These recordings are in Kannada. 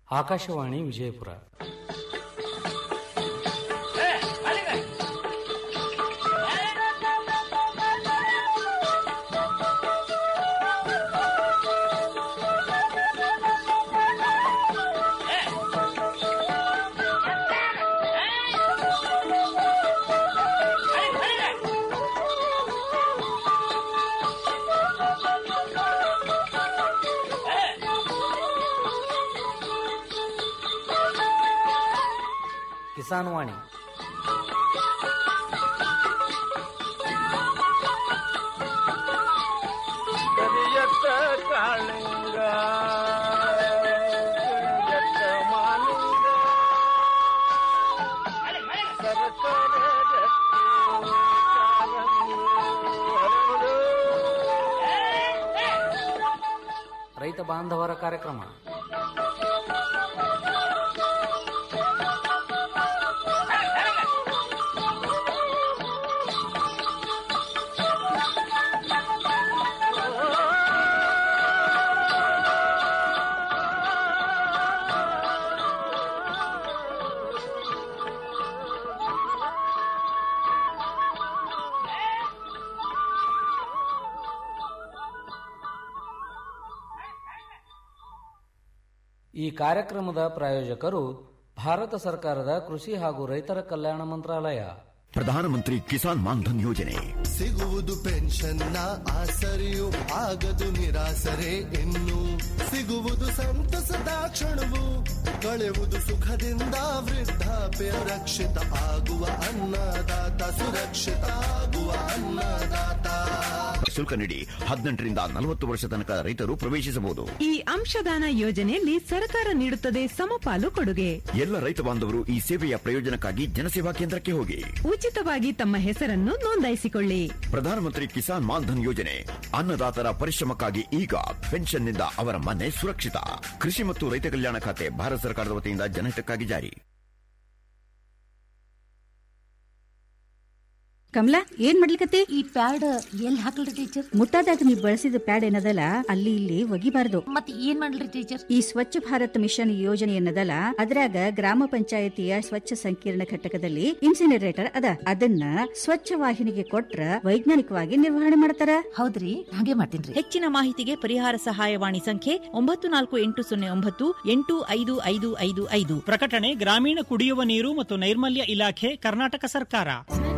ಆಕಾಶವಾಣಿ ವಿಜಯಪುರ ಕಿಸಾನ್ ವಾಣಿ ಕರಿಯತ್ತ ಕಾಳಿಂಗ ಕರಿಯತ್ತ ಮಾಲಿಂಗ ಸರಸರ ರಕ್ತಿ ಕಾರಂಗಿ ಹರಡು. ರೈತ ಬಾಂಧವರ ಕಾರ್ಯಕ್ರಮ ಈ ಕಾರ್ಯಕ್ರಮದ ಪ್ರಾಯೋಜಕರು ಭಾರತ ಸರ್ಕಾರದ ಕೃಷಿ ಹಾಗೂ ರೈತರ ಕಲ್ಯಾಣ ಮಂತ್ರಾಲಯ ಪ್ರಧಾನಮಂತ್ರಿ ಕಿಸಾನ್ ಮಾನ್ಧನ್ ಯೋಜನೆ ಸಿಗುವುದು ಪೆನ್ಷನ್ನ ಆಸರೆಯು ಆಗದು ನಿರಾಸರೆ ಇನ್ನು ಸಿಗುವುದು ಸಂತಸದ ಕ್ಷಣವು ಕಳೆಯುವುದು ಸುಖದಿಂದ ವೃದ್ಧಾಪ್ಯ ರಕ್ಷಿತ ಆಗುವ ಅನ್ನದಾತ ಸುರಕ್ಷಿತ ಆಗುವ ಅನ್ನದಾತ ಶುಲ್ಕ ನೀಡಿ ಹದಿನೆಂಟರಿಂದ ನಲವತ್ತು ವರ್ಷ ತನಕ ರೈತರು ಪ್ರವೇಶಿಸಬಹುದು ಈ ಅಂಶದಾನ ಯೋಜನೆಯಲ್ಲಿ ಸರ್ಕಾರ ನೀಡುತ್ತದೆ ಸಮಪಾಲು ಕೊಡುಗೆ ಎಲ್ಲ ರೈತ ಬಾಂಧವರು ಈ ಸೇವೆಯ ಪ್ರಯೋಜನಕ್ಕಾಗಿ ಜನಸೇವಾ ಕೇಂದ್ರಕ್ಕೆ ಹೋಗಿ ಉಚಿತವಾಗಿ ತಮ್ಮ ಹೆಸರನ್ನು ನೋಂದಾಯಿಸಿಕೊಳ್ಳಿ ಪ್ರಧಾನಮಂತ್ರಿ ಕಿಸಾನ್ ಮಾನ್ಧನ್ ಯೋಜನೆ ಅನ್ನದಾತರ ಪರಿಶ್ರಮಕ್ಕಾಗಿ ಈಗ ಪೆನ್ಷನ್ನಿಂದ ಅವರ ಮನೆ ಸುರಕ್ಷಿತ ಕೃಷಿ ಮತ್ತು ರೈತ ಕಲ್ಯಾಣ ಖಾತೆ ಭಾರತ ಸರ್ಕಾರದ ವತಿಯಿಂದ ಜನಹಿತಕ್ಕಾಗಿ ಜಾರಿ ಕಮಲಾ ಏನ್ ಮಾಡ್ಲಿಕತ್ತಿ ಈ ಪ್ಯಾಡ್ ಎಲ್ಲಿ ಹಾಕಲ್ರಿ ಟೀಚರ್ ಮುಟ್ಟಾದಾಗ ನೀವು ಬಳಸಿದ ಪ್ಯಾಡ್ ಏನದಲ್ಲ ಅಲ್ಲಿ ಇಲ್ಲಿ ಒಗಿಬಾರ್ದು ಮತ್ ಏನ್ ಮಾಡ್ಲಿ ಟೀಚರ್ ಈ ಸ್ವಚ್ಛ ಭಾರತ್ ಮಿಷನ್ ಯೋಜನೆ ಏನದಲ್ಲ ಅದ್ರಾಗ ಗ್ರಾಮ ಪಂಚಾಯತಿಯ ಸ್ವಚ್ಛ ಸಂಕೀರ್ಣ ಘಟಕದಲ್ಲಿ ಇನ್ಸಿನರೇಟರ್ ಅದ ಅದನ್ನ ಸ್ವಚ್ಛ ವಾಹಿನಿಗೆ ಕೊಟ್ರ ವೈಜ್ಞಾನಿಕವಾಗಿ ನಿರ್ವಹಣೆ ಮಾಡ್ತಾರ ಹೌದ್ರಿ ಹಾಗೆ ಮಾಡ್ತೀನ್ರಿ ಹೆಚ್ಚಿನ ಮಾಹಿತಿಗೆ ಪರಿಹಾರ ಸಹಾಯವಾಣಿ ಸಂಖ್ಯೆ ಒಂಬತ್ತು ನಾಲ್ಕು ಎಂಟು ಸೊನ್ನೆ ಒಂಬತ್ತು ಎಂಟು ಐದು ಐದು ಐದು ಐದು ಪ್ರಕಟಣೆ ಗ್ರಾಮೀಣ ಕುಡಿಯುವ ನೀರು ಮತ್ತು ನೈರ್ಮಲ್ಯ ಇಲಾಖೆ ಕರ್ನಾಟಕ ಸರ್ಕಾರ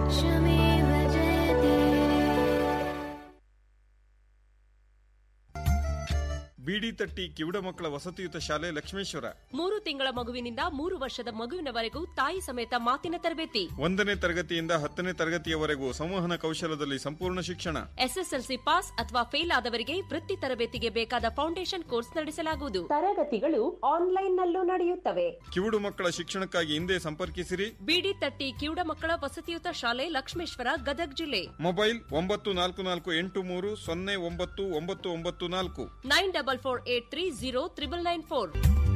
ಬಿಡಿ ತಟ್ಟಿ ಕಿವುಡ ಮಕ್ಕಳ ವಸತಿಯುತ ಶಾಲೆ ಲಕ್ಷ್ಮೇಶ್ವರ ಮೂರು ತಿಂಗಳ ಮಗುವಿನಿಂದ ಮೂರು ವರ್ಷದ ಮಗುವಿನವರೆಗೂ ತಾಯಿ ಸಮೇತ ಮಾತಿನ ತರಬೇತಿ ಒಂದನೇ ತರಗತಿಯಿಂದ ಹತ್ತನೇ ತರಗತಿಯವರೆಗೂ ಸಂವಹನ ಕೌಶಲದಲ್ಲಿ ಸಂಪೂರ್ಣ ಶಿಕ್ಷಣ ಎಸ್ಎಸ್ಎಲ್ಸಿ ಪಾಸ್ ಅಥವಾ ಫೇಲ್ ಆದವರಿಗೆ ವೃತ್ತಿ ತರಬೇತಿಗೆ ಬೇಕಾದ ಫೌಂಡೇಶನ್ ಕೋರ್ಸ್ ನಡೆಸಲಾಗುವುದು ತರಗತಿಗಳು ಆನ್ಲೈನ್ ನಲ್ಲೂ ನಡೆಯುತ್ತವೆ ಕಿವುಡು ಮಕ್ಕಳ ಶಿಕ್ಷಣಕ್ಕಾಗಿ ಹಿಂದೆ ಸಂಪರ್ಕಿಸಿರಿ ಬಿಡಿ ತಟ್ಟಿ ಕಿವುಡ ಮಕ್ಕಳ ವಸತಿಯುತ ಶಾಲೆ ಲಕ್ಷ್ಮೇಶ್ವರ ಗದಗ್ ಜಿಲ್ಲೆ ಮೊಬೈಲ್ ಒಂಬತ್ತು ನಾಲ್ಕು ನಾಲ್ಕು ಎಂಟು ಮೂರು ಸೊನ್ನೆ ಒಂಬತ್ತು ಒಂಬತ್ತು ಒಂಬತ್ತು ನಾಲ್ಕು nine double four eight three zero triple nine four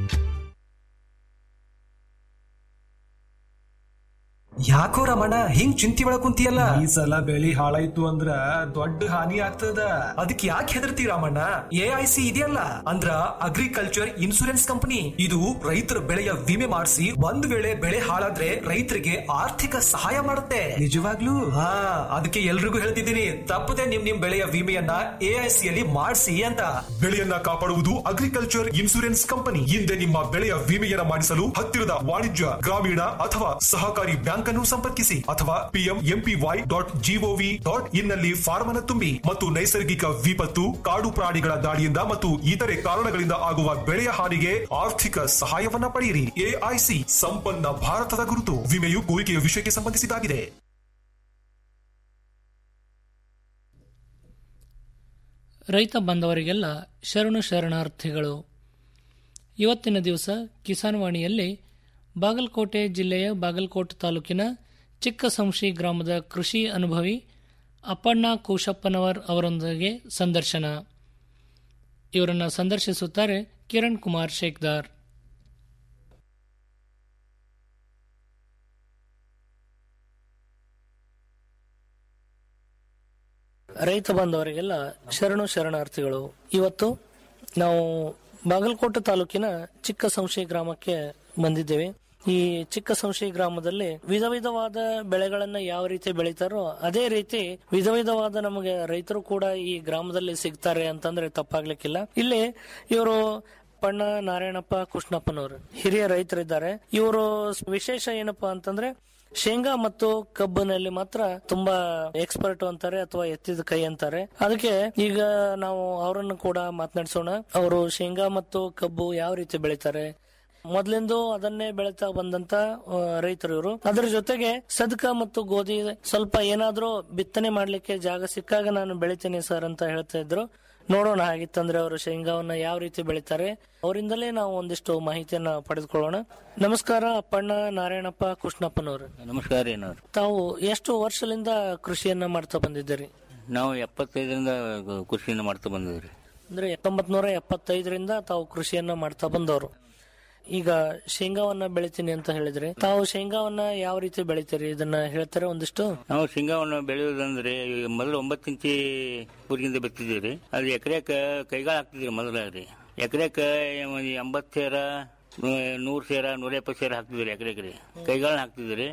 ಯಾಕೋ ರಮಣ ಹಿಂಗ್ ಚಿಂತಿ ಒಳಗ್ ಕುಂತಿಯಲ್ಲ ಈ ಸಲ ಬೆಳಿ ಹಾಳಾಯ್ತು ಅಂದ್ರ ದೊಡ್ಡ ಹಾನಿ ಆಗ್ತದ ಅದಕ್ಕೆ ಯಾಕೆ ಹೆದರ್ತಿ ರಾಮಣ್ಣ ಎ ಐ ಸಿ ಇದೆಯಲ್ಲ ಅಂದ್ರ ಅಗ್ರಿಕಲ್ಚರ್ ಇನ್ಸೂರೆನ್ಸ್ ಕಂಪನಿ ಇದು ರೈತರ ಬೆಳೆಯ ವಿಮೆ ಮಾಡಿಸಿ ಒಂದ್ ವೇಳೆ ಬೆಳೆ ಹಾಳಾದ್ರೆ ರೈತರಿಗೆ ಆರ್ಥಿಕ ಸಹಾಯ ಮಾಡುತ್ತೆ ನಿಜವಾಗ್ಲೂ ಹಾ ಅದಕ್ಕೆ ಎಲ್ರಿಗೂ ಹೇಳ್ತಿದ್ದೀನಿ ತಪ್ಪದೆ ನಿಮ್ ನಿಮ್ ಬೆಳೆಯ ವಿಮೆಯನ್ನ ಎ ಐ ಸಿ ಅಲ್ಲಿ ಮಾಡಿಸಿ ಅಂತ ಬೆಳೆಯನ್ನ ಕಾಪಾಡುವುದು ಅಗ್ರಿಕಲ್ಚರ್ ಇನ್ಸೂರೆನ್ಸ್ ಕಂಪನಿ ಹಿಂದೆ ನಿಮ್ಮ ಬೆಳೆಯ ವಿಮೆಯನ್ನ ಮಾಡಿಸಲು ಹತ್ತಿರದ ವಾಣಿಜ್ಯ ಗ್ರಾಮೀಣ ಅಥವಾ ಸಹಕಾರಿ ಬ್ಯಾಂಕ್ ಅನ್ನು ಸಂಪರ್ಕಿಸಿ ಅಥವಾ PM MPY dot gov dot in ನಲ್ಲಿ ಫಾರ್ಮ್ ಅನ್ನು ತುಂಬಿ ಮತ್ತು ನೈಸರ್ಗಿಕ ವಿಪತ್ತು ಕಾಡು ಪ್ರಾಣಿಗಳ ದಾಳಿಯಿಂದ ಮತ್ತು ಇತರೆ ಕಾರಣಗಳಿಂದ ಆಗುವ ಬೆಳೆಯ ಹಾನಿಗೆ ಆರ್ಥಿಕ ಸಹಾಯವನ್ನ ಪಡೆಯಿರಿ ಎಐಸಿ ಸಂಪನ್ನ ಭಾರತದ ಗುರುತು ವಿಮೆಯು ಕೋರಿಕೆಯ ವಿಷಯಕ್ಕೆ ಸಂಬಂಧಿಸಿದಾಗಿದೆ ರೈತ ಬಾಂಧವರಿಗೆಲ್ಲ ಶರಣು ಶರಣಾರ್ಥಿಗಳು ಇವತ್ತಿನ ದಿವಸ ಕಿಸಾನ್ ವಾಣಿಯಲ್ಲಿ ಬಾಗಲಕೋಟೆ ಜಿಲ್ಲೆಯ ಬಾಗಲಕೋಟೆ ತಾಲೂಕಿನ ಚಿಕ್ಕ ಸಂಶಿ ಗ್ರಾಮದ ಕೃಷಿ ಅನುಭವಿ ಅಪ್ಪಣ್ಣ ಕೂಶಪ್ಪನವರ್ ಅವರೊಂದಿಗೆ ಸಂದರ್ಶನ ಇವರನ್ನು ಸಂದರ್ಶಿಸುತ್ತಾರೆ ಕಿರಣ್ ಕುಮಾರ್ ಶೇಖ್ದಾರ್ ರೈತ ಬಾಂಧವರಿಗೆಲ್ಲ ಶರಣು ಶರಣಾರ್ಥಿಗಳು ಇವತ್ತು ನಾವು ಬಾಗಲಕೋಟೆ ತಾಲೂಕಿನ ಚಿಕ್ಕ ಸಂಶಯ ಗ್ರಾಮಕ್ಕೆ ಬಂದಿದ್ದೇವೆ ಈ ಚಿಕ್ಕ ಸಂಶಯ ಗ್ರಾಮದಲ್ಲಿ ವಿಧ ವಿಧವಾದ ಬೆಳೆಗಳನ್ನ ಯಾವ ರೀತಿ ಬೆಳೀತಾರೋ ಅದೇ ರೀತಿ ವಿಧ ವಿಧವಾದ ನಮಗೆ ರೈತರು ಕೂಡ ಈ ಗ್ರಾಮದಲ್ಲಿ ಸಿಗ್ತಾರೆ ಅಂತಂದ್ರೆ ತಪ್ಪಾಗ್ಲಿಕ್ಕಿಲ್ಲ ಇಲ್ಲಿ ಇವರು ಪಣ್ಣ ನಾರಾಯಣಪ್ಪ ಕೃಷ್ಣಪ್ಪನವರು ಹಿರಿಯ ರೈತರಿದ್ದಾರೆ ಇವರು ವಿಶೇಷ ಏನಪ್ಪಾ ಅಂತಂದ್ರೆ ಶೇಂಗಾ ಮತ್ತು ಕಬ್ಬಿನಲ್ಲಿ ಮಾತ್ರ ತುಂಬಾ ಎಕ್ಸ್ಪರ್ಟ್ ಅಂತಾರೆ ಅಥವಾ ಎತ್ತಿದ ಕೈ ಅಂತಾರೆ ಅದಕ್ಕೆ ಈಗ ನಾವು ಅವರನ್ನು ಕೂಡ ಮಾತನಾಡಿಸೋಣ ಅವರು ಶೇಂಗಾ ಮತ್ತು ಕಬ್ಬು ಯಾವ ರೀತಿ ಬೆಳಿತಾರೆ ಮೊದ್ಲಿಂದು ಅದನ್ನೇ ಬೆಳೀತಾ ಬಂದಂತ ಆ, ರೈತರು ಇವರು ಅದರ ಜೊತೆಗೆ ಸದ್ಕ ಮತ್ತು ಗೋಧಿ ಸ್ವಲ್ಪ ಏನಾದ್ರೂ ಬಿತ್ತನೆ ಮಾಡ್ಲಿಕ್ಕೆ ಜಾಗ ಸಿಕ್ಕಾಗ ನಾನು ಬೆಳಿತೇನೆ ಸರ್ ಅಂತ ಹೇಳ್ತಾ ಇದ್ರು ನೋಡೋಣ ಹಾಗಿತ್ತಂದ್ರೆ ಅವರು ಶೇಂಗಾವನ್ನ ಯಾವ ರೀತಿ ಬೆಳಿತಾರೆ ಅವರಿಂದಲೇ ನಾವು ಒಂದಿಷ್ಟು ಮಾಹಿತಿಯನ್ನ ಪಡೆದುಕೊಳ್ಳೋಣ ನಮಸ್ಕಾರ ಅಪ್ಪಣ್ಣ ನಾರಾಯಣಪ್ಪ ಕೃಷ್ಣಪ್ಪನವರು ನಮಸ್ಕಾರ ಏನವ್ರು ತಾವು ಎಷ್ಟು ವರ್ಷದಿಂದ ಕೃಷಿಯನ್ನ ಮಾಡ್ತಾ ಬಂದಿದ್ದೀರಿ ನಾವು ಎಪ್ಪತ್ತೈದರಿಂದ ಕೃಷಿಯನ್ನು ಮಾಡ್ತಾ ಬಂದಿದ್ರಿ ಅಂದ್ರೆ ಹತ್ತೊಂಬತ್ ನೂರ ಎಪ್ಪತ್ತೈದರಿಂದ ತಾವು ಕೃಷಿಯನ್ನ ಮಾಡ್ತಾ ಬಂದವರು ಈಗ ಶೇಂಗಾವನ್ನ ಬೆಳಿತೀನಿ ಅಂತ ಹೇಳಿದ್ರೆ ತಾವು ಶೇಂಗಾವನ್ನ ಯಾವ ರೀತಿ ಬೆಳಿತೀರಿ ಇದನ್ನ ಹೇಳ್ತಾರೆ ಒಂದಿಷ್ಟು ನಾವು ಶೇಂಗಾವನ್ನು ಬೆಳೆಯುವುದಂದ್ರೆ ಈಗ ಮೊದಲು ಒಂಬತ್ತು ಇಂಚಿ ಊರಿಗಿಂದ ಬಿತ್ತಿದ್ದೀವಿ ಅದು ಎಕರೆಕ ಕೈಗಾಳ ಹಾಕ್ತಿದ್ರಿ ಮೊದಲಾಗ್ರಿ ಎಕರೆಕ ಎಂಬತ್ತು ಸೇರ ನೂರು ಸೇರ ನೂರ ಎಪ್ಪತ್ತು ಸೇರ ಹಾಕ್ತಿದ್ರಿ ಎಕರೆಕ್ರಿ ಕೈಗಾಳ ಹಾಕ್ತಿದ್ರಿ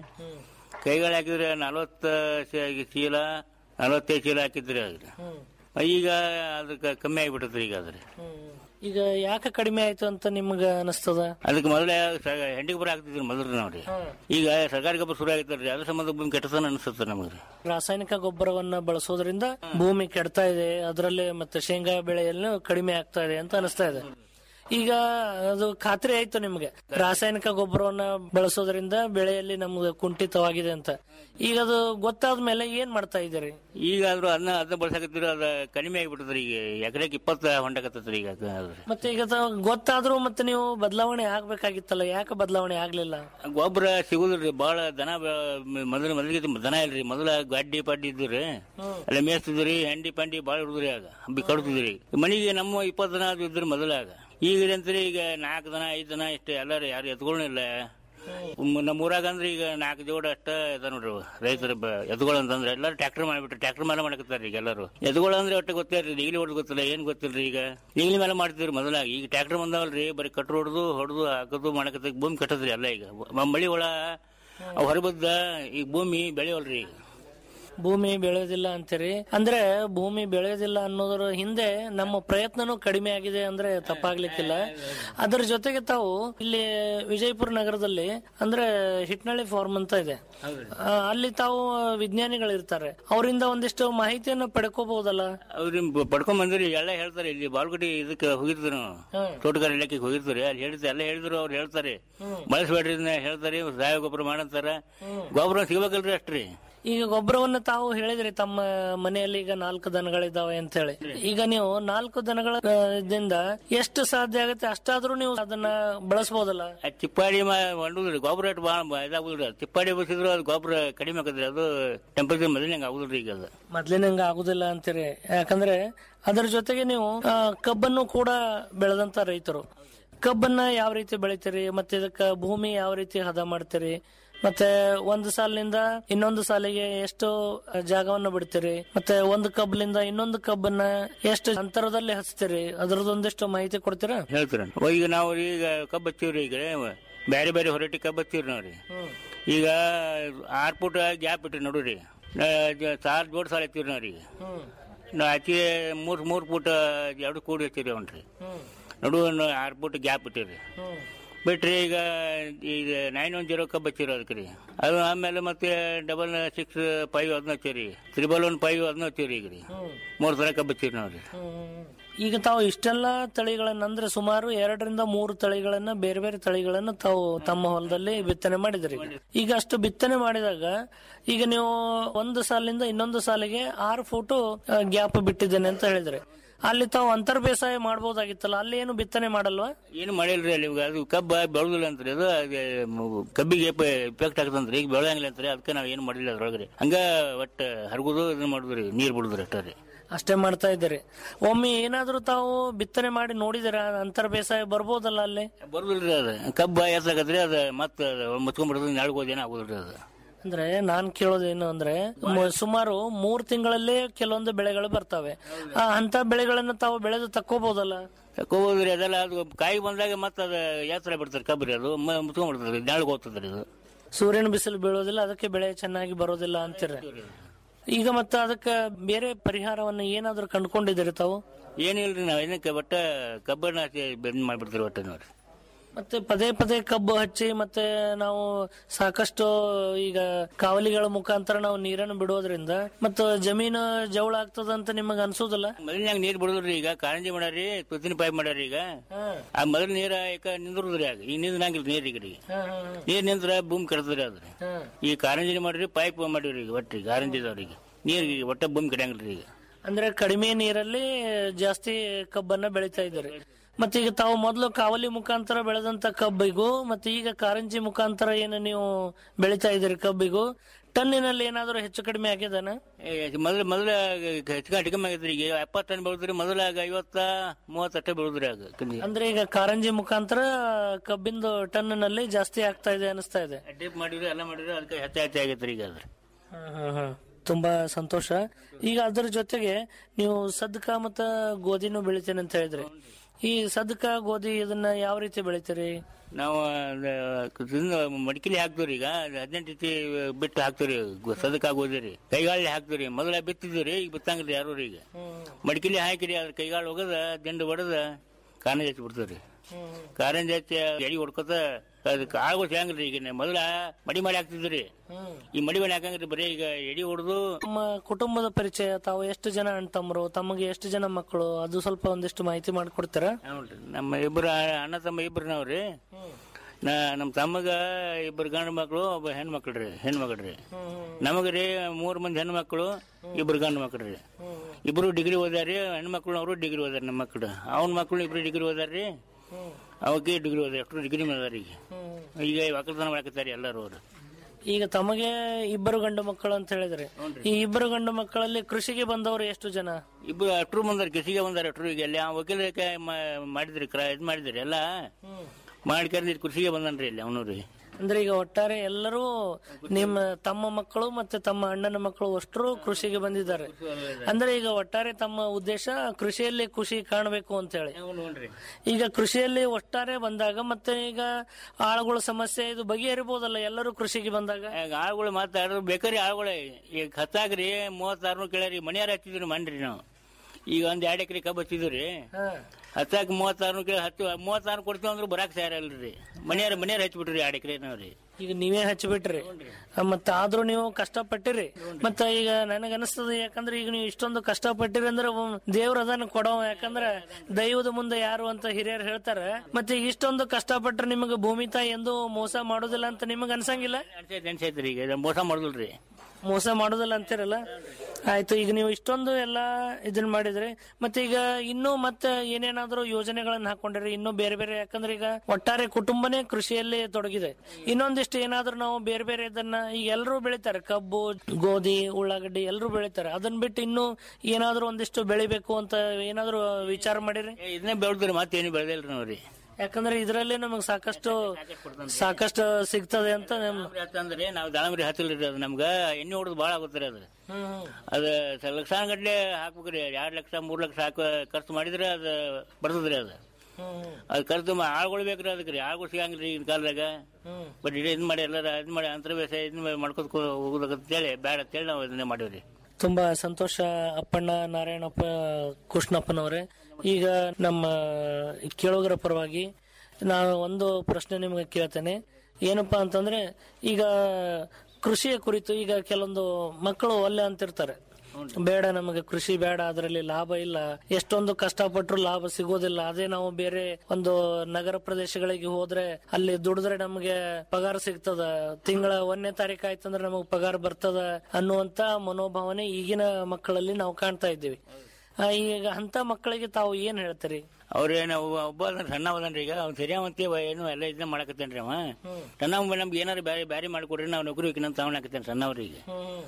ಕೈಗಾಳ ಹಾಕಿದ್ರೆ ನಲವತ್ತು ಚೀಲ ನಲವತ್ತೈದು ಚೀಲ ಹಾಕಿದ್ರಿ ಅದ್ರಿ ಈಗ ಅದಕ್ಕೆ ಕಮ್ಮಿ ಆಗಿಬಿಟ್ಟದ್ರಿ ಈಗ ಅದ್ರಿ ಈಗ ಯಾಕೆ ಕಡಿಮೆ ಆಯ್ತು ಅಂತ ನಿಮ್ಗ ಅನಿಸ್ತದ ಅದಕ್ಕೆ ಮೊದಲೇ ಹೆಂಡಿ ಗೊಬ್ಬರ ಹಾಕ್ತಿದ್ರಿ ಮೊದಲು ನಾವ್ರಿ ಈಗ ಸರ್ಕಾರಿ ಗೊಬ್ಬರ ಶುರು ಆಗಿತ್ತಲ್ರಿ ಅದ್ರ ಸಂಬಂಧ ಭೂಮಿ ಕೆಟ್ಟತನ ಅನಿಸುತ್ತೆ ನಮಗ್ರಿ ರಾಸಾಯನಿಕ ಗೊಬ್ಬರವನ್ನ ಬಳಸೋದ್ರಿಂದ ಭೂಮಿ ಕೆಡ್ತಾ ಇದೆ ಅದರಲ್ಲಿ ಮತ್ತೆ ಶೇಂಗಾ ಬೆಳೆಯನ್ನು ಕಡಿಮೆ ಆಗ್ತಾ ಇದೆ ಅಂತ ಅನಿಸ್ತಾ ಇದೆ ಈಗ ಅದು ಖಾತ್ರಿ ಆಯ್ತು ನಿಮ್ಗೆ ರಾಸಾಯನಿಕ ಗೊಬ್ಬರವನ್ನ ಬಳಸೋದ್ರಿಂದ ಬೆಳೆಯಲ್ಲಿ ನಮ್ಗೆ ಕುಂಠಿತವಾಗಿದೆ ಅಂತ ಈಗ ಅದು ಗೊತ್ತಾದ ಮೇಲೆ ಏನ್ ಮಾಡ್ತಾ ಇದ್ದೀರಿ ಈಗ ಆದ್ರೂ ಅದನ್ನ ಅದನ್ನ ಬಳಸಕತ್ತಿರ ಅದ ಕಡಿಮೆ ಆಗಿಬಿಟ್ಟದ್ರಿ ಈಗ ಎಕರೆಗೆ ಇಪ್ಪತ್ತ ಹೊಂಡಕತ್ತದ್ರಿ ಈಗ ಅದ್ರಿ. ಮತ್ತೆ ಈಗ ಅದು ಗೊತ್ತಾದ್ರೂ ಮತ್ತೆ ನೀವು ಬದಲಾವಣೆ ಆಗ್ಬೇಕಾಗಿತ್ತಲ್ಲ ಯಾಕೆ ಬದಲಾವಣೆ ಆಗ್ಲಿಲ್ಲ ಗೊಬ್ಬರ ಸಿಗುದಿಲ್ರಿ ಬಾಳ ದನ ಬ- ಮೊದಲು ಮೊದಲಿಗೆ ದನ ಇಲ್ರಿ ಮೊದಲ ಗಡ್ಡಿ ಪಡ್ಡಿ ಇದ್ರಿ ಅಲ್ಲ ಮೇಯ್ತಿದ್ರಿ ಹೆಂಡಿ ಪಂಡಿ ಬಾಳ ಇರುದ್ರಿ ಆಗ ಹಬ್ಬಿ ಕಡ್ತಿದ್ರಿ ಮನಿಗೆ ನಮ್ಮ ಇಪ್ಪತ್ತು ದನ ಅದು ಇದ್ರಿ ಮೊದಲಾಗ ಈಗ ಅಂತ್ರಿ ಈಗ ನಾಲ್ಕು ದನ ಐದು ದನ ಇಷ್ಟು ಎಲ್ಲಾರು ಯಾರು ಎತ್ಕೊಳ್ಳಿಲ್ಲ ನಮ್ಮ ಊರಾಗ ಅಂದ್ರೆ ಈಗ ನಾಲ್ಕು ಜೋಡ ಅಷ್ಟ ಅದ ನೋಡ್ರಿ ರೈತರ ಎತ್ಗಳು ಅಂತಂದ್ರೆ ಎಲ್ಲಾರು ಟ್ರ್ಯಾಕ್ಟರ್ ಮಾಡಿಬಿಟ್ರು ಟ್ರ್ಯಾಕ್ಟರ್ ಮೇಲೆ ಮಾಡಕತ್ತಾರ ಈಗ ಎಲ್ಲಾರು ಎತ್ಗಳು ಅಂದ್ರೆ ಒಟ್ಟು ಗೊತ್ತಿಲ್ರಿ ಈಗಲೇ ಹೊಡೆದು ಗೊತ್ತಿಲ್ಲ ಏನ್ ಗೊತ್ತಿಲ್ರಿ ಈಗ ಈಗಲೇ ಮೇಲೆ ಮಾಡ್ತಿದ್ರಿ ಮೊದಲಾಗ ಈಗ ಟ್ರ್ಯಾಕ್ಟರ್ ಬಂದಾವಲ್ರಿ ಬರೀ ಕಟ್ರು ಹೊಡೆದು ಹೊಡೆದು ಹಾಕೋದು ಮಾಡಕತ್ತ ಭೂಮಿ ಕಟ್ಟದ್ರಿ ಎಲ್ಲ ಈಗ ಮ- ಮಳಿ ಒಳ ಹೊರಬದ್ದ ಈಗ ಭೂಮಿ ಬೆಳೆಯವಲ್ರಿ ಈಗ ಭೂಮಿ ಬೆಳೆಯೋದಿಲ್ಲ ಅಂತೀರಿ ಅಂದ್ರೆ ಭೂಮಿ ಬೆಳೆಯೋದಿಲ್ಲ ಅನ್ನೋದ್ರ ಹಿಂದೆ ನಮ್ಮ ಪ್ರಯತ್ನನೂ ಕಡಿಮೆ ಆಗಿದೆ ಅಂದ್ರೆ ತಪ್ಪಾಗ್ಲಿಕ್ಕಿಲ್ಲ ಅದರ ಜೊತೆಗೆ ತಾವು ಇಲ್ಲಿ ವಿಜಯಪುರ ನಗರದಲ್ಲಿ ಅಂದ್ರೆ ಹಿಟ್ನಳ್ಳಿ ಫಾರ್ಮ್ ಅಂತ ಇದೆ ಆ, ಅಲ್ಲಿ ತಾವು ವಿಜ್ಞಾನಿಗಳು ಇರ್ತಾರೆ ಅವರಿಂದ ಒಂದಿಷ್ಟು ಮಾಹಿತಿಯನ್ನ ಪಡ್ಕೋಬಹುದಲ್ಲ ಅವ್ರಿ ಪಡ್ಕೊಂಡ್ ಬಂದ್ರಿ ಎಲ್ಲ ಹೇಳ್ತಾರೆ ಇಲ್ಲಿ ಬಾಲ್ಗುಡಿ ಇದಕ್ಕೆ ಹೋಗಿರ್ತೀವಿ ನಾವು ತೋಟಗಾರ ಇಲಾಖೆಗೆ ಹೋಗಿರ್ತೀರಿ ಅಲ್ಲಿ ಹೇಳಿದ್ರೆ ಎಲ್ಲ ಹೇಳಿದ್ರು ಅವ್ರು ಹೇಳ್ತಾರೆ ಬಳಸಬೇಡ್ರಿ ಇದನ್ನ ಹೇಳ್ತಾರೆ ಸಾವಯವ ಗೊಬ್ಬರ ಮಾಡಂತಾರ ಗೊಬ್ಬರ ಸಿಗ್ಬೇಕಲ್ರಿ ಅಷ್ಟ್ರಿ ಈಗ ಗೊಬ್ಬರವನ್ನ ತಾವು ಹೇಳಿದ್ರಿ ತಮ್ಮ ಮನೆಯಲ್ಲಿ ಈಗ ನಾಲ್ಕು ದನಗಳಿದ್ದಾವೆ ಅಂತ ಹೇಳಿ ಈಗ ನೀವು ನಾಲ್ಕು ದನಗಳ ಆ, ದಿಂದ ಎಷ್ಟು ಸಾಧ್ಯ ಆಗುತ್ತೆ ಅಷ್ಟಾದ್ರೂ ನೀವು ಅದನ್ನ ಬಳಸಬಹುದಲ್ಲ ಆ ಚಿಪ್ಪಾಡಿ ಮಾಡುದ್ರಿ ಗೊಬ್ಬರ ರೇಟ್ ಭಾಳ ಇದಾಗುದ್ರಿ ಅದು ಚಿಪ್ಪಾಡಿ ಬಸಿದ್ರು ಅದು ಗೊಬ್ಬರ ಕಡಿಮೆ ಆಕದ್ರಿ ಅದು ಟೆಂಪರೇಚರ್ ಮೊದಲಿನಂಗೆ ಆಗುದಿಲ್ರಿ ಈಗ ಅದು ಮೊದ್ಲಿನಂಗ ಆಗುದಿಲ್ಲ ಅಂತೀರಿ ಯಾಕಂದ್ರೆ ಅದರ ಜೊತೆಗೆ ನೀವು ಆ, ಕಬ್ಬನ್ನು ಕೂಡ ಬೆಳೆದಂತ ರೈತರು ಕಬ್ಬನ್ನ ಯಾವ ರೀತಿ ಬೆಳಿತೀರಿ ಮತ್ತೆ ಇದಕ್ಕ ಭೂಮಿ ಯಾವ ರೀತಿ ಹದ ಮಾಡ್ತೀರಿ ಮತ್ತೆ ಒಂದು ಸಾಲಿನಿಂದ ಇನ್ನೊಂದು ಸಾಲಿಗೆ ಎಷ್ಟು ಜಾಗವನ್ನು ಬಿಡ್ತೀರಿ ಮತ್ತೆ ಒಂದು ಕಬ್ಲಿಂದ ಇನ್ನೊಂದು ಕಬ್ಬನ್ನ ಎಷ್ಟು ಅಂತರದಲ್ಲಿ ಹಚ್ತೀರಿ ಅದ್ರದ್ದೊಂದಿಷ್ಟು ಮಾಹಿತಿ ಕೊಡ್ತೀರಾ ಹೇಳ್ತೀರ ಈಗ ನಾವು ಈಗ ಕಬ್ಬು ಹಚ್ಚಿವ್ರಿ ಈಗ ಬೇರೆ ಬೇರೆ ಹೊರಟಿ ಕಬ್ಬು ಹಚ್ಚಿವ್ರಿ ನಾವ್ರಿ ಈಗ ಆರ್ ಫುಟ್ ಗ್ಯಾಪ್ ಇಟ್ರಿ ನೋಡ್ರಿ ಸಾರ್ ಜೋಡ್ ಸಾಲ ಹಚ್ಚಿವ್ರಿ ನಾವ್ರಿ ನಾವು ಹಚ್ಚಿ ಮೂರ್ ಮೂರ್ ಫುಟ್ ಎರಡು ಕೂಡಿ ಹಚ್ಚಿರಿ ಅವನ್ರಿ ನಡು ಆರ್ ಫುಟ್ ಗ್ಯಾಪ್ ಇಟ್ಟಿರಿ ಬಿಟ್ರಿ ಈಗ ಈಗ ನೈನ್ ಒನ್ ಜೀರೋ ಕಬ್ಬ್ ಹಚ್ಚಿರಿ ಅದಕ್ಕೆ ರೀ ಅದು ಆಮೇಲೆ ಮತ್ತೆ ಡಬಲ್ ಸಿಕ್ಸ್ ಫೈವ್ ಅದನ್ನ ಹಚ್ಚಿರಿ ತ್ರಿಬಲ್ ಒನ್ ಫೈವ್ ಅದನ್ನ ಹಚ್ಚಿರಿ ಈಗ ರೀ ಮೂರ್ ತರ ಕಬ್ಬ್ ಹಚ್ಚಿರಿ ನಾವ್ರಿ ಈಗ ತಾವು ಇಷ್ಟೆಲ್ಲ ತಳಿಗಳನ್ನ ಅಂದ್ರೆ ಸುಮಾರು ಎರಡರಿಂದ ಮೂರು ತಳಿಗಳನ್ನ ಬೇರೆ ಬೇರೆ ತಳಿಗಳನ್ನ ತಾವು ತಮ್ಮ ಹೊಲದಲ್ಲಿ ಬಿತ್ತನೆ ಮಾಡಿದ್ರಿ ಈಗ ಅಷ್ಟು ಬಿತ್ತನೆ ಮಾಡಿದಾಗ ಈಗ ನೀವು ಒಂದು ಸಾಲಿನಿಂದ ಇನ್ನೊಂದು ಸಾಲಿಗೆ ಆರು ಫೂಟು ಗ್ಯಾಪ್ ಬಿಟ್ಟಿದ್ದೇನೆ ಅಂತ ಹೇಳಿದ್ರಿ ಅಲ್ಲಿ ತಾವು ಅಂತರ್ ಬೇಸಾಯ ಮಾಡ್ಬೋದಾಗಿತ್ತಲ್ಲ ಅಲ್ಲಿ ಏನು ಬಿತ್ತನೆ ಮಾಡಲ್ವಾ ಏನು ಮಾಡಿಲ್ರಿ ಅಲ್ಲಿ ಇವಾಗ ಅದು ಕಬ್ಬ ಬೆಳೆದಿಲ್ಲ ಅಂತ್ರಿ ಅದು ಅದು ಮ- ಕಬ್ಬಿಗೆ ಇಫೆಕ್ಟ್ ಆಗ್ತಂತ್ರಿ ಈಗ ಬೆಳೆಯಂಗಿಲ್ಲ ಅಂತ್ರಿ ಅದಕ್ಕೆ ನಾವ್ ಏನು ಮಾಡಿಲ್ಲ ಅದ್ರೊಳಗ್ರಿ ಹಂಗ ಒಟ್ಟ ಹರಗುದು ಇದನ್ನ ಮಾಡುದ್ರಿ ನೀರ್ ಬಿಡುದ್ರಿ ಅಷ್ಟೇ ರೀ ಅಷ್ಟೇ ಮಾಡ್ತಾ ಇದ್ದೀರಿ ಒಮ್ಮೆ ಏನಾದ್ರೂ ತಾವು ಬಿತ್ತನೆ ಮಾಡಿ ನೋಡಿದಿರ ಅಂತರ್ ಬೇಸಾಯ ಬರ್ಬೋದಲ್ಲ ಅಲ್ಲಿ ಬರುದಿಲ್ರಿ ಅದು ಕಬ್ಬ ಎತ್ತಾಗತ್ರಿ ಅದ ಮತ್ತ ಮುಚ್ಕೊಂಡ್ಬಿಡೋದು ನಾಳೆ ಹೋದೇನ ಆಗುದಿಲ್ರಿ ಅದು ಅಂದ್ರೆ ನಾನ್ ಕೇಳೋದೇನು ಅಂದ್ರೆ ಮ- ಸುಮಾರು ಮೂರ್ ತಿಂಗಳಲ್ಲೇ ಕೆಲವೊಂದು ಬೆಳೆಗಳು ಬರ್ತವೆ ಆ ಅಂತ ಬೆಳೆಗಳನ್ನ ತಾವು ಬೆಳೆದು ತಕ್ಕೋಬಹುದಲ್ಲ ತಕೋಬೋದ್ರಿ ಅದೆಲ್ಲ ಅದು ಕಾಯಿ ಬಂದಾಗ ಮತ್ತೆ ಅದು ಯಾತ್ರೆ ಬಿಡ್ತಾರೆ ಕಬ್ರಿ ಅದು ಮುತ್ಕೊಂಡ್ಬಿಡ್ತದೆ ನಾಳೆಗೆ ಹೋಗ್ತದ್ರಿ ಅದು ಸೂರ್ಯನ ಬಿಸಿಲು ಬೀಳೋದಿಲ್ಲ ಅದಕ್ಕೆ ಬೆಳೆ ಚೆನ್ನಾಗಿ ಬರೋದಿಲ್ಲ ಅಂತೀರ ಈಗ ಮತ್ತೆ ಅದಕ್ಕೆ ಬೇರೆ ಪರಿಹಾರವನ್ನ ಏನಾದ್ರೂ ಕಂಡುಕೊಂಡಿದ್ದೀರಿ ತಾವು ಏನಿಲ್ರಿ ನಾವ್ ಏನಕ್ಕೆ ಒಟ್ಟ ಕಬ್ಬನ್ನ ಬೆಂಡ್ ಮಾಡ್ಬಿಡ್ತೀರಿ ಒಟ್ಟ ನೋಡ್ರಿ ಮತ್ತೆ ಪದೇ ಪದೇ ಕಬ್ಬು ಹಚ್ಚಿ ಮತ್ತೆ ನಾವು ಸಾಕಷ್ಟು ಈಗ ಕಾವಲಿಗಳ ಮುಖಾಂತರ ನಾವು ನೀರನ್ನು ಬಿಡೋದ್ರಿಂದ ಮತ್ತು ಜಮೀನು ಜವಳ ಆಗ್ತದಂತ ನಿಮಗ ಅನ್ಸೋದಿಲ್ಲ ಮೊದಲಿನಾಗ ನೀರ್ ಬಿಡುದ್ರಿ ಈಗ ಕಾರಂಜಿ ಮಾಡ್ಯಾರಿ ತುತ್ತಿನ ಪೈಪ್ ಮಾಡ್ಯಾರಿ ಈಗ ಆ ಮೊದಲ ನೀರ ಈಗ ನಿಂದ್ರದ್ರಿ ಆಗ ಈಗ ನಿಂದ್ರಂಗಿಲ್ಲ ನೀರ್ ಈಗ ರೀ. ನೀರ್ ನಿಂತ್ರ ಭೂಮಿ ಕೆಡ್ತದ್ರಿ ಅದ್ರಿ ಈ ಕಾರಂಜಿ ಮಾಡ್ರಿ ಪೈಪ್ ಮಾಡಿವ್ರಿ ಈಗ ಒಟ್ರಿ ಕಾರಂಜಿದವ್ರಿಗೆ ನೀರ್ ಈಗ ಒಟ್ಟ ಭೂಮಿ ಕೆಡಂಗಿಲ್ರಿ ಈಗ ಅಂದ್ರೆ ಕಡಿಮೆ ನೀರಲ್ಲಿ ಜಾಸ್ತಿ ಕಬ್ಬನ್ನ ಬೆಳಿತಾ ಇದ್ದಾರೆ ಮತ್ತೆ ಈಗ ತಾವು ಮೊದಲು ಕಾವಲಿ ಮುಖಾಂತರ ಬೆಳೆದಂತ ಕಬ್ಬಿಗೂ ಮತ್ತೆ ಈಗ ಕಾರಂಜಿ ಮುಖಾಂತರ ಏನು ನೀವು ಬೆಳಿತಾ ಇದ್ದೀರಿ ಕಬ್ಬಿಗೂ ಟನ್ನಿನಲ್ಲಿ ಏನಾದರೂ ಹೆಚ್ಚು ಕಡಿಮೆ ಆಗ್ಯದನ ಏ, ಮೊದಲ ಮೊದಲ ಹೆಚ್ಚು ಕಡಿಮೆ ಆಗೈತ್ರಿ ಈಗ ಎಪ್ಪತ್ತು ಟನ್ ಬೆಳೆದ್ರಿ ಮೊದಲಾಗ ಐವತ್ತ ಮೂವತ್ತು ಅಟ್ಟ ಬೆಳೆದ್ರಿ ಆಗ ಕಡ್ಮಿ. ಅಂದ್ರೆ ಈಗ ಕಾರಂಜಿ ಮುಖಾಂತರ ಕಬ್ಬಿಂದು ಟನ್ನಲ್ಲಿ ಜಾಸ್ತಿ ಆಗ್ತಾ ಇದೆ ಅನಿಸ್ತಾ ಇದೆ ಡ್ರಿಪ್ ಮಾಡಿರಿ ಎಲ್ಲ ಮಾಡಿರಿ ಅದಕ್ಕೆ ಹೆಚ್ಚು ಹೆಚ್ಚು ಆಗೈತ್ರಿ ಈಗ ಅದ್ರ ಹ್ಮ್, ಹ್ಮ್, ಹ್ಮ್. ತುಂಬಾ ಸಂತೋಷ ಈಗ ಅದರ ಜೊತೆಗೆ ನೀವು ಸದ್ಕ ಮತ್ತ ಗೋಧಿನೂ ಬೆಳಿತೇನೆ ಅಂತ ಹೇಳಿದ್ರಿ ಈ ಸದ್ಕ ಗೋಧಿ ಇದನ್ನ ಯಾವ ರೀತಿ ಬೆಳಿತೀರಿ ನಾವು ಮಡಿಕೆಲಿ ಹಾಕ್ತೀವ್ರಿ ಈಗ ಹದಿನೆಂಟು ಇತಿ ಬಿಟ್ಟು ಹಾಕ್ತೀವ್ರಿ ಸದಕ್ ಆಗೋದ್ರಿ ಕೈಗಾಳಿ ಹಾಕ್ತೀವ್ರಿ ಮೊದಲ ಬಿತ್ತಿದ್ರಿ ಈಗ ಬಿತ್ತಂಗಿಲ್ರಿ ಯಾರು ಈಗ ಮಡಿಕೆಲಿ ಹಾಕಿರಿ ಅದ್ರ ಕೈಗಾಳು ಹೋಗದ ದಿಂಡು ಹೊಡೆದ ಕಾರಂಜಿ ಹಚ್ಚಿ ಬಿಡ್ತೀವ್ರಿ ಕಾರಂಜಿ ಹಚ್ಚಿ ಎಡಿ ಹೊಡ್ಕೊತ ಅದಕ್ಕೆ ಆಗೋ ಹೆಂಗ್ರಿ ಈಗ ಮೊದಲ ಮಡಿ ಮಾಡಿ ಹಾಕ್ತಿದ್ರಿ ಈ ಮಡಿ ಮಾಡಿ ಹಾಕಂಗ್ರಿ ಬರೀ ಈಗ ಎಡಿ ಹೊಡೆದು ನಮ್ಮ ಕುಟುಂಬದ ಪರಿಚಯ ತಾವು ಎಷ್ಟು ಜನ ಅಣ್ಣ ತಮ್ಮರು ತಮಗೆ ಎಷ್ಟು ಜನ ಮಕ್ಕಳು ಅದು ಸ್ವಲ್ಪ ಒಂದಿಷ್ಟು ಮಾಹಿತಿ ಮಾಡಿಕೊಡ್ತೀರಾ ನೋಡ್ರಿ ನಮ್ಮ ಇಬ್ಬರು ಅಣ್ಣ ತಮ್ಮ ಇಬ್ರು ನಾವ್ರಿ ನಾ ನಮ್ಮ ತಮ್ಮಗ ಇಬ್ಬರು ಗಂಡು ಮಕ್ಕಳು ಒಬ್ಬ ಹೆಣ್ಮಕ್ಳು ರೀ ಹೆಣ್ಮಕ್ಳು ನಮಗ್ರಿ ಮೂರ್ ಮಂದಿ ಹೆಣ್ಮಕ್ಳು ಇಬ್ರು ಗಂಡು ಮಕ್ಳು ರೀ ಇಬ್ರು ಡಿಗ್ರಿ ಓದಾರಿ ಹೆಣ್ಮಕ್ಳು ಅವರು ಡಿಗ್ರಿ ಓದಾರ ನಮ್ಮ ಮಕ್ಕಳು ಅವನ ಮಕ್ಕಳು ಇಬ್ರು ಡಿಗ್ರಿ ಓದಾರ್ರಿ ಅವಕ್ಕೆ ಡಿಗ್ರಿ ಓದಾರ ಎಷ್ಟು ಡಿಗ್ರಿ ಮೇಲೆ ಈಗ ಈಗ ಒಕ್ಕಲ್ತನ ಮಾಡಕತ್ತಾರಿ ಎಲ್ಲರೂ ಅವರು ಈಗ ತಮಗೆ ಇಬ್ಬರು ಗಂಡು ಮಕ್ಕಳು ಅಂತ ಹೇಳಿದ್ರೆ ಈ ಇಬ್ಬರು ಗಂಡು ಮಕ್ಕಳಲ್ಲಿ ಕೃಷಿಗೆ ಬಂದವರು ಎಷ್ಟು ಜನ ಇಬ್ರು ಅಟ್ರು ಬಂದಾರ ಕಿಸಿಗೆ ಬಂದಾರ ಅಟ್ರು ಈಗ ಅಲ್ಲಿ ಆ ವಕೀಲಕ್ಕೆ ಮಾಡಿದ್ರಿ ಕ್ರ ಇದು ಮಾಡಿದ್ರಿ ಎಲ್ಲ ಮಾಡ್ಕಂದ್ರೆ ಕೃಷಿಗೆ ಬಂದನ್ರಿ ಇಲ್ಲಿ ಅವನವ್ರಿ ಅಂದ್ರೆ ಈಗ ಒಟ್ಟಾರೆ ಎಲ್ಲರೂ ನಿಮ್ಮ ತಮ್ಮ ಮಕ್ಕಳು ಮತ್ತೆ ತಮ್ಮ ಅಣ್ಣನ ಮಕ್ಕಳು ಅಷ್ಟರು ಕೃಷಿಗೆ ಬಂದಿದ್ದಾರೆ ಅಂದ್ರೆ ಈಗ ಒಟ್ಟಾರೆ ತಮ್ಮ ಉದ್ದೇಶ ಕೃಷಿಯಲ್ಲಿ ಖುಷಿ ಕಾಣಬೇಕು ಅಂತ ಹೇಳಿ ಈಗ ಕೃಷಿಯಲ್ಲಿ ಒಟ್ಟಾರೆ ಬಂದಾಗ ಮತ್ತೆ ಈಗ ಆಳುಗಳ ಸಮಸ್ಯೆ ಇದು ಬಗೆಹರಿಬಹುದಲ್ಲ ಎಲ್ಲರೂ ಕೃಷಿಗೆ ಬಂದಾಗ ಈಗ ಆಳುಗಳು ಮಾತಾಡಿದ್ರು ಬೇಕಾರಿ ಆಳುಗಳೇ ಈಗ ಹತ್ತಾಗ್ರಿ ಮೂವತ್ತಾರು ಕೇಳ್ಯಾರಿ ಮನೆಯಾರ ಹಚ್ಚಿದ್ರಿ ಮನ್ರಿ ನಾವು ಈಗ ಒಂದ್ ಎರಡ್ ಎಕರೆ ಕಬ್ಬು ಹಚ್ಚಿದ್ರಿ ಹತ್ತಾಕ ಮೂವತ್ತಾರು ಕೇಳಿ ಹತ್ತು ಮೂವತ್ತಾರು ಕೊಡ್ತೀವಿ ಅಂದ್ರೆ ಬರಾಕ್ ತಯಾರಲ್ರಿ ಮನೆಯಾರ ಮನೆಯಾರ ಹಚ್ಬಿಟ್ರಿ ಎರಡ್ ಎಕರೆ ನಾವ್ರಿ ಈಗ ನೀವೇ ಹಚ್ಚಿಬಿಟ್ರಿ ಮತ್ತೆ ಆದ್ರೂ ನೀವು ಕಷ್ಟಪಟ್ಟಿರಿ ಮತ್ತೆ ಈಗ ನನಗ ಅನಿಸ್ತದ ಯಾಕಂದ್ರೆ ಈಗ ನೀವು ಇಷ್ಟೊಂದು ಕಷ್ಟಪಟ್ಟಿರಿ ಅಂದ್ರೆ ದೇವ್ರ ಅದನ್ನ ಕೊಡೋ ಯಾಕಂದ್ರೆ ದೈವದ ಮುಂದೆ ಯಾರು ಅಂತ ಹಿರಿಯರು ಹೇಳ್ತಾರೆ ಮತ್ತೆ ಈಗ ಇಷ್ಟೊಂದು ಕಷ್ಟಪಟ್ರೆ ನಿಮಗೆ ಭೂಮಿ ತಾಯಿ ಎಂದು ಮೋಸ ಮಾಡೋದಿಲ್ಲ ಅಂತ ನಿಮಗ ಅನ್ಸಂಗಿಲ್ಲ ಅನ್ಸೈತಿ ಅನ್ಸೈತ್ರಿ ಈಗ ಇದು ಮೋಸ ಮಾಡುದಿಲ್ರಿ ಮೋಸ ಮಾಡೋದಿಲ್ಲ ಅಂತಿರಲ್ಲ ಆಯ್ತು ಈಗ ನೀವು ಇಷ್ಟೊಂದು ಎಲ್ಲ ಇದನ್ನ ಮಾಡಿದ್ರಿ ಮತ್ತೆ ಈಗ ಇನ್ನೂ ಮತ್ತೆ ಏನೇನಾದ್ರೂ ಯೋಜನೆಗಳನ್ನ ಹಾಕೊಂಡಿರಿ ಇನ್ನೂ ಬೇರೆ ಬೇರೆ ಯಾಕಂದ್ರೆ ಈಗ ಒಟ್ಟಾರೆ ಕುಟುಂಬನೇ ಕೃಷಿಯಲ್ಲಿ ತೊಡಗಿದೆ ಇನ್ನೊಂದಿಷ್ಟು ಏನಾದ್ರೂ ನಾವು ಬೇರೆ ಬೇರೆ ಇದನ್ನ ಈಗ ಎಲ್ಲರೂ ಬೆಳಿತಾರೆ ಕಬ್ಬು ಗೋಧಿ ಉಳ್ಳಾಗಡ್ಡಿ ಎಲ್ಲರೂ ಬೆಳಿತಾರೆ ಅದನ್ನ ಬಿಟ್ಟು ಇನ್ನೂ ಏನಾದ್ರೂ ಒಂದಿಷ್ಟು ಬೆಳಿಬೇಕು ಅಂತ ಏನಾದ್ರೂ ವಿಚಾರ ಮಾಡಿರಿ ಏ, ಇದನ್ನೇ ಬೆಳೆದ್ರಿ ಮತ್ತೇನು ಬೆಳೆದಿಲ್ರಿ ನಾವ್ರಿ ಯಾಕಂದ್ರೆ ಇದರಲ್ಲಿ ನಮಗೆ ಸಾಕಷ್ಟು ಸಾಕಷ್ಟು ಸಿಗ್ತದೆ ಅಂತ ನಮ್- ಅಂದ್ರೆ ನಾವು ದಾಳಂಬ್ರಿ ಹತ್ತಿಲ್ರಿ ಅದು ನಮ್ಗ ಎಣ್ಣೆ ಹೊಡೆದು ಭಾಳ ಆಗುತ್ರಿ ಅದು ಅದ ಸ- ಲಕ್ಷಾನ್ ಗಟ್ಲೆ ಹಾಕ್ಬೇಕ್ರಿ ಎರಡ್ ಲಕ್ಷ ಮೂರ್ ಲಕ್ಷ ಹಾಕ ಖರ್ಚು ಮಾಡಿದ್ರೆ ಅದ ಬರ್ತದ್ರಿ ಅದ ಅದ್ ಖರ್ಚು ಮಾ- ಆಳ್ಗಳು ಬೇಕ್ರಿ ಅದಕ್ಕೆ ರೀ ಆಳ್ಗಳು ಸಿಗಂಗಿಲ್ರಿ ಈಗಿನ ಕಾಲದಾಗ ಬಟ್ ಇಡೀ ಇದ್ ಮಾಡಿ ಎಲ್ಲಾರ ಇದ್ ಮಾಡಿ ಅಂತರ ಬೇಸಾಯ ಇದ್ ಮಾಡ್ಕೊತ ಹೋಗುದಕ್ಕಂತೇಳಿ ಬ್ಯಾಡ ಅಂತೇಳಿ ನಾವು ಇದನ್ನೇ ಮಾಡಿವ್ರಿ ತುಂಬಾ ಸಂತೋಷ ಅಪ್ಪಣ್ಣ ನಾರಾಯಣಪ್ಪ ಕೃಷ್ಣಪ್ಪನವರೇ ಈಗ ನಮ್ಮ ಕೇಳುಗರ ಪರವಾಗಿ ನಾನು ಒಂದು ಪ್ರಶ್ನೆ ನಿಮಗೆ ಕೇಳ್ತೇನೆ ಏನಪ್ಪಾ ಅಂತಂದ್ರೆ ಈಗ ಕೃಷಿಯ ಕುರಿತು ಈಗ ಕೆಲವೊಂದು ಮಕ್ಕಳು ಒಲ್ಲೆ ಅಂತಿರ್ತಾರೆ ಬೇಡ ನಮಗೆ ಕೃಷಿ ಬೇಡ ಅದರಲ್ಲಿ ಲಾಭ ಇಲ್ಲ ಎಷ್ಟೊಂದು ಕಷ್ಟಪಟ್ಟರು ಲಾಭ ಸಿಗೋದಿಲ್ಲ ಅದೇ ನಾವು ಬೇರೆ ಒಂದು ನಗರ ಪ್ರದೇಶಗಳಿಗೆ ಹೋದ್ರೆ ಅಲ್ಲಿ ದುಡಿದ್ರೆ ನಮಗೆ ಪಗಾರ ಸಿಗ್ತದ ತಿಂಗಳ ಒಂದನೇ ತಾರೀಕು ಆಯ್ತಂದ್ರೆ ನಮಗೆ ಪಗಾರ ಬರ್ತದ ಅನ್ನುವಂತ ಮನೋಭಾವನೆ ಈಗಿನ ಮಕ್ಕಳಲ್ಲಿ ನಾವು ಕಾಣ್ತಾ ಇದ್ದೀವಿ ಆ, ಈಗ ಅಂತ ಮಕ್ಕಳಿಗೆ ತಾವು ಏನ್ ಹೇಳ್ತೀರಿ ಅವ್ರೇನು ಒಬ್ಬ ಅದಾನ್ ಸಣ್ಣ ಅದನ್ರಿ ಈಗ ಅವ್ನು ಸರಿಯಾವಂತಿ ಏನು ಎಲ್ಲ ಇದನ್ನ ಮಾಡಕತ್ತೇನ್ರಿ ಅವ ಸಣ್ಣ ನಮ್ಗೆ ಏನಾರು ಬ್ಯಾರೆ ಬ್ಯಾರೆ ಮಾಡ್ಕೊಡ್ರಿ ನಾವು ನೌಕರಿ ಹೋಗಿನ ತಾವ್ ಹಾಕತ್ತೇನೆ ಸಣ್ಣವ್ರಿಗೆ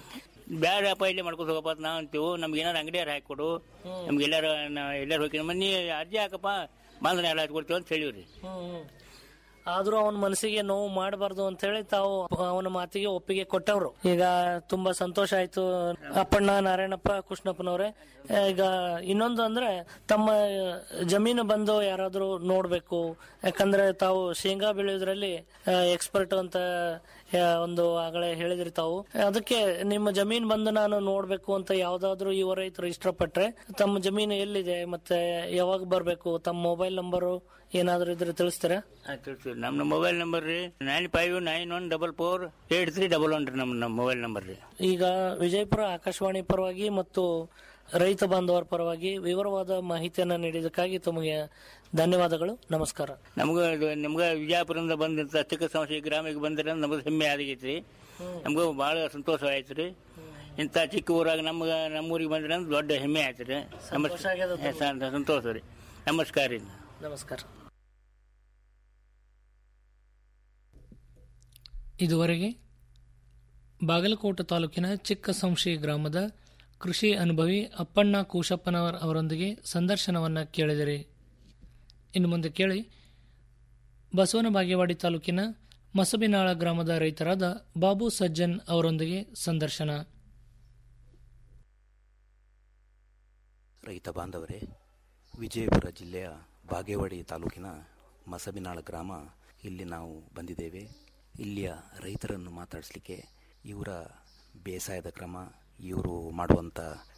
ಬ್ಯಾಡಪ್ಪ ಇಲ್ಲೇ ಮಾಡ್ಕೊತ ಹೋಗಪ್ಪ ಅಂತ ನಾವ್ ಅಂತೀವಿ ನಮ್ಗೆ ಏನಾರು ಅಂಗಡಿಯಾರ ಹಾಕೊಡು ನಮ್ಗೆ ಎಲ್ಲಾರು ನಾ- ಎಲ್ಲಾರು ಹೋಗಿ ಮನ್ನಿ ಅರ್ಜಿ ಹಾಕಪ್ಪ ಬಂದ್ರೆ ಎಲ್ಲ ಕೊಡ್ತೀವಿ ಅಂತ ಹೇಳಿವ್ರಿ ಆದ್ರೂ ಅವನ ಮನಸ್ಸಿಗೆ ನೋವು ಮಾಡಬಾರ್ದು ಅಂತ ಹೇಳಿ ತಾವು ಅವನ ಮಾತಿಗೆ ಒಪ್ಪಿಗೆ ಕೊಟ್ಟವ್ರು ಈಗ ತುಂಬಾ ಸಂತೋಷ ಆಯ್ತು ಅಪ್ಪಣ್ಣ ನಾರಾಯಣಪ್ಪ ಕೃಷ್ಣಪ್ಪನವ್ರೆ ಈಗ ಇನ್ನೊಂದು ಅಂದ್ರೆ ತಮ್ಮ ಜಮೀನು ಬಂದು ಯಾರಾದ್ರೂ ನೋಡ್ಬೇಕು ಯಾಕಂದ್ರೆ ತಾವು ಶೇಂಗಾ ಬೆಳೆಯೋದ್ರಲ್ಲಿ ಎಕ್ಸ್ಪರ್ಟ್ ಅಂತ ಆ, ಒಂದು ಆಗಲೇ ಹೇಳಿದ್ರಿ ತಾವು ಅದಕ್ಕೆ ನಿಮ್ಮ ಜಮೀನ್ ಬಂದು ನಾನು ನೋಡ್ಬೇಕು ಅಂತ ಯಾವ್ದಾದ್ರು ಯುವ ರೈತರು ಇಷ್ಟಪಟ್ರೆ ತಮ್ಮ ಜಮೀನು ಎಲ್ಲಿದೆ ಮತ್ತೆ ಯಾವಾಗ ಬರ್ಬೇಕು ತಮ್ಮ ಮೊಬೈಲ್ ನಂಬರು ಏನಾದ್ರು ಇದ್ರೆ ತಿಳಿಸ್ತೀರಾ ತಿಳಿಸ್ತೀವಿ ನಮ್ಮ ಮೊಬೈಲ್ ನಂಬರ್ ರೀ nine five nine one double four eight three double one ರೀ ನಮ್ಮ ನಮ್ಮ ಮೊಬೈಲ್ ನಂಬರ್ ರೀ ಈಗ ವಿಜಯಪುರ ಆಕಾಶವಾಣಿ ಪರವಾಗಿ ಮತ್ತು ರೈತ ಬಾಂಧವರ ಪರವಾಗಿ ವಿವರವಾದ ಮಾಹಿತಿಯನ್ನ ನೀಡಿದ್ದಕ್ಕಾಗಿ ತಮಗೆ ಧನ್ಯವಾದಗಳು ನಮಸ್ಕಾರ ನಮಗೂ ಇದು ನಿಮ್ಗೆ ವಿಜಯಪುರದಿಂದ ಬಂದಂತ ಚಿಕ್ಕ ಸಮಸ್ಯೆ ಗ್ರಾಮಕ್ಕೆ ಬಂದ್ರೆ ನಮ್ಗೆ ಹೆಮ್ಮೆ ಆಗೈತಿ ನಮಗೂ ಭಾಳ ಸಂತೋಷ ಆಯ್ತು ರೀ ಇಂಥ ಚಿಕ್ಕ ಊರಾಗ ನಮ್ಗೆ ನಮ್ಮೂರಿಗೆ ಬಂದ್ರೆ ಅಂದ್ರೆ ದೊಡ್ಡ ಹೆಮ್ಮೆ ಆಯ್ತು ರೀ ಸಂತೋಷ ಆಗ್ಯದ ಏ, ಸ- ಸಂತೋಷ ರೀ ನಮಸ್ಕಾರ ರೀ ನಮಸ್ಕಾರ ಇದುವರೆಗೆ ಬಾಗಲಕೋಟೆ ತಾಲೂಕಿನ ಚಿಕ್ಕ ಸಂಶಿ ಗ್ರಾಮದ ಕೃಷಿ ಅನುಭವಿ ಅಪ್ಪಣ್ಣ ಕೂಶಪ್ಪನವರ್ ಅವರೊಂದಿಗೆ ಸಂದರ್ಶನವನ್ನ ಕೇಳಿದಿರಿ ಇನ್ನು ಮುಂದೆ ಕೇಳಿ ಬಸವನ ಬಾಗೇವಾಡಿ ತಾಲೂಕಿನ ಮಸಬಿನಾಳ ಗ್ರಾಮದ ರೈತರಾದ ಬಾಬು ಸಜ್ಜನ್ ಅವರೊಂದಿಗೆ ಸಂದರ್ಶನ ರೈತ ಬಾಂಧವರೇ ವಿಜಯಪುರ ಜಿಲ್ಲೆಯ ಬಾಗೇವಾಡಿ ತಾಲೂಕಿನ ಮಸಬಿನಾಳ ಗ್ರಾಮ ಇಲ್ಲಿ ನಾವು ಬಂದಿದ್ದೇವೆ ಇಲ್ಲಿಯ ರೈತರನ್ನು ಮಾತಾಡಿಸ್ಲಿಕ್ಕೆ ಇವರ ಬೇಸಾಯದ ಕ್ರಮ ಇವರು ಮಾಡುವಂಥ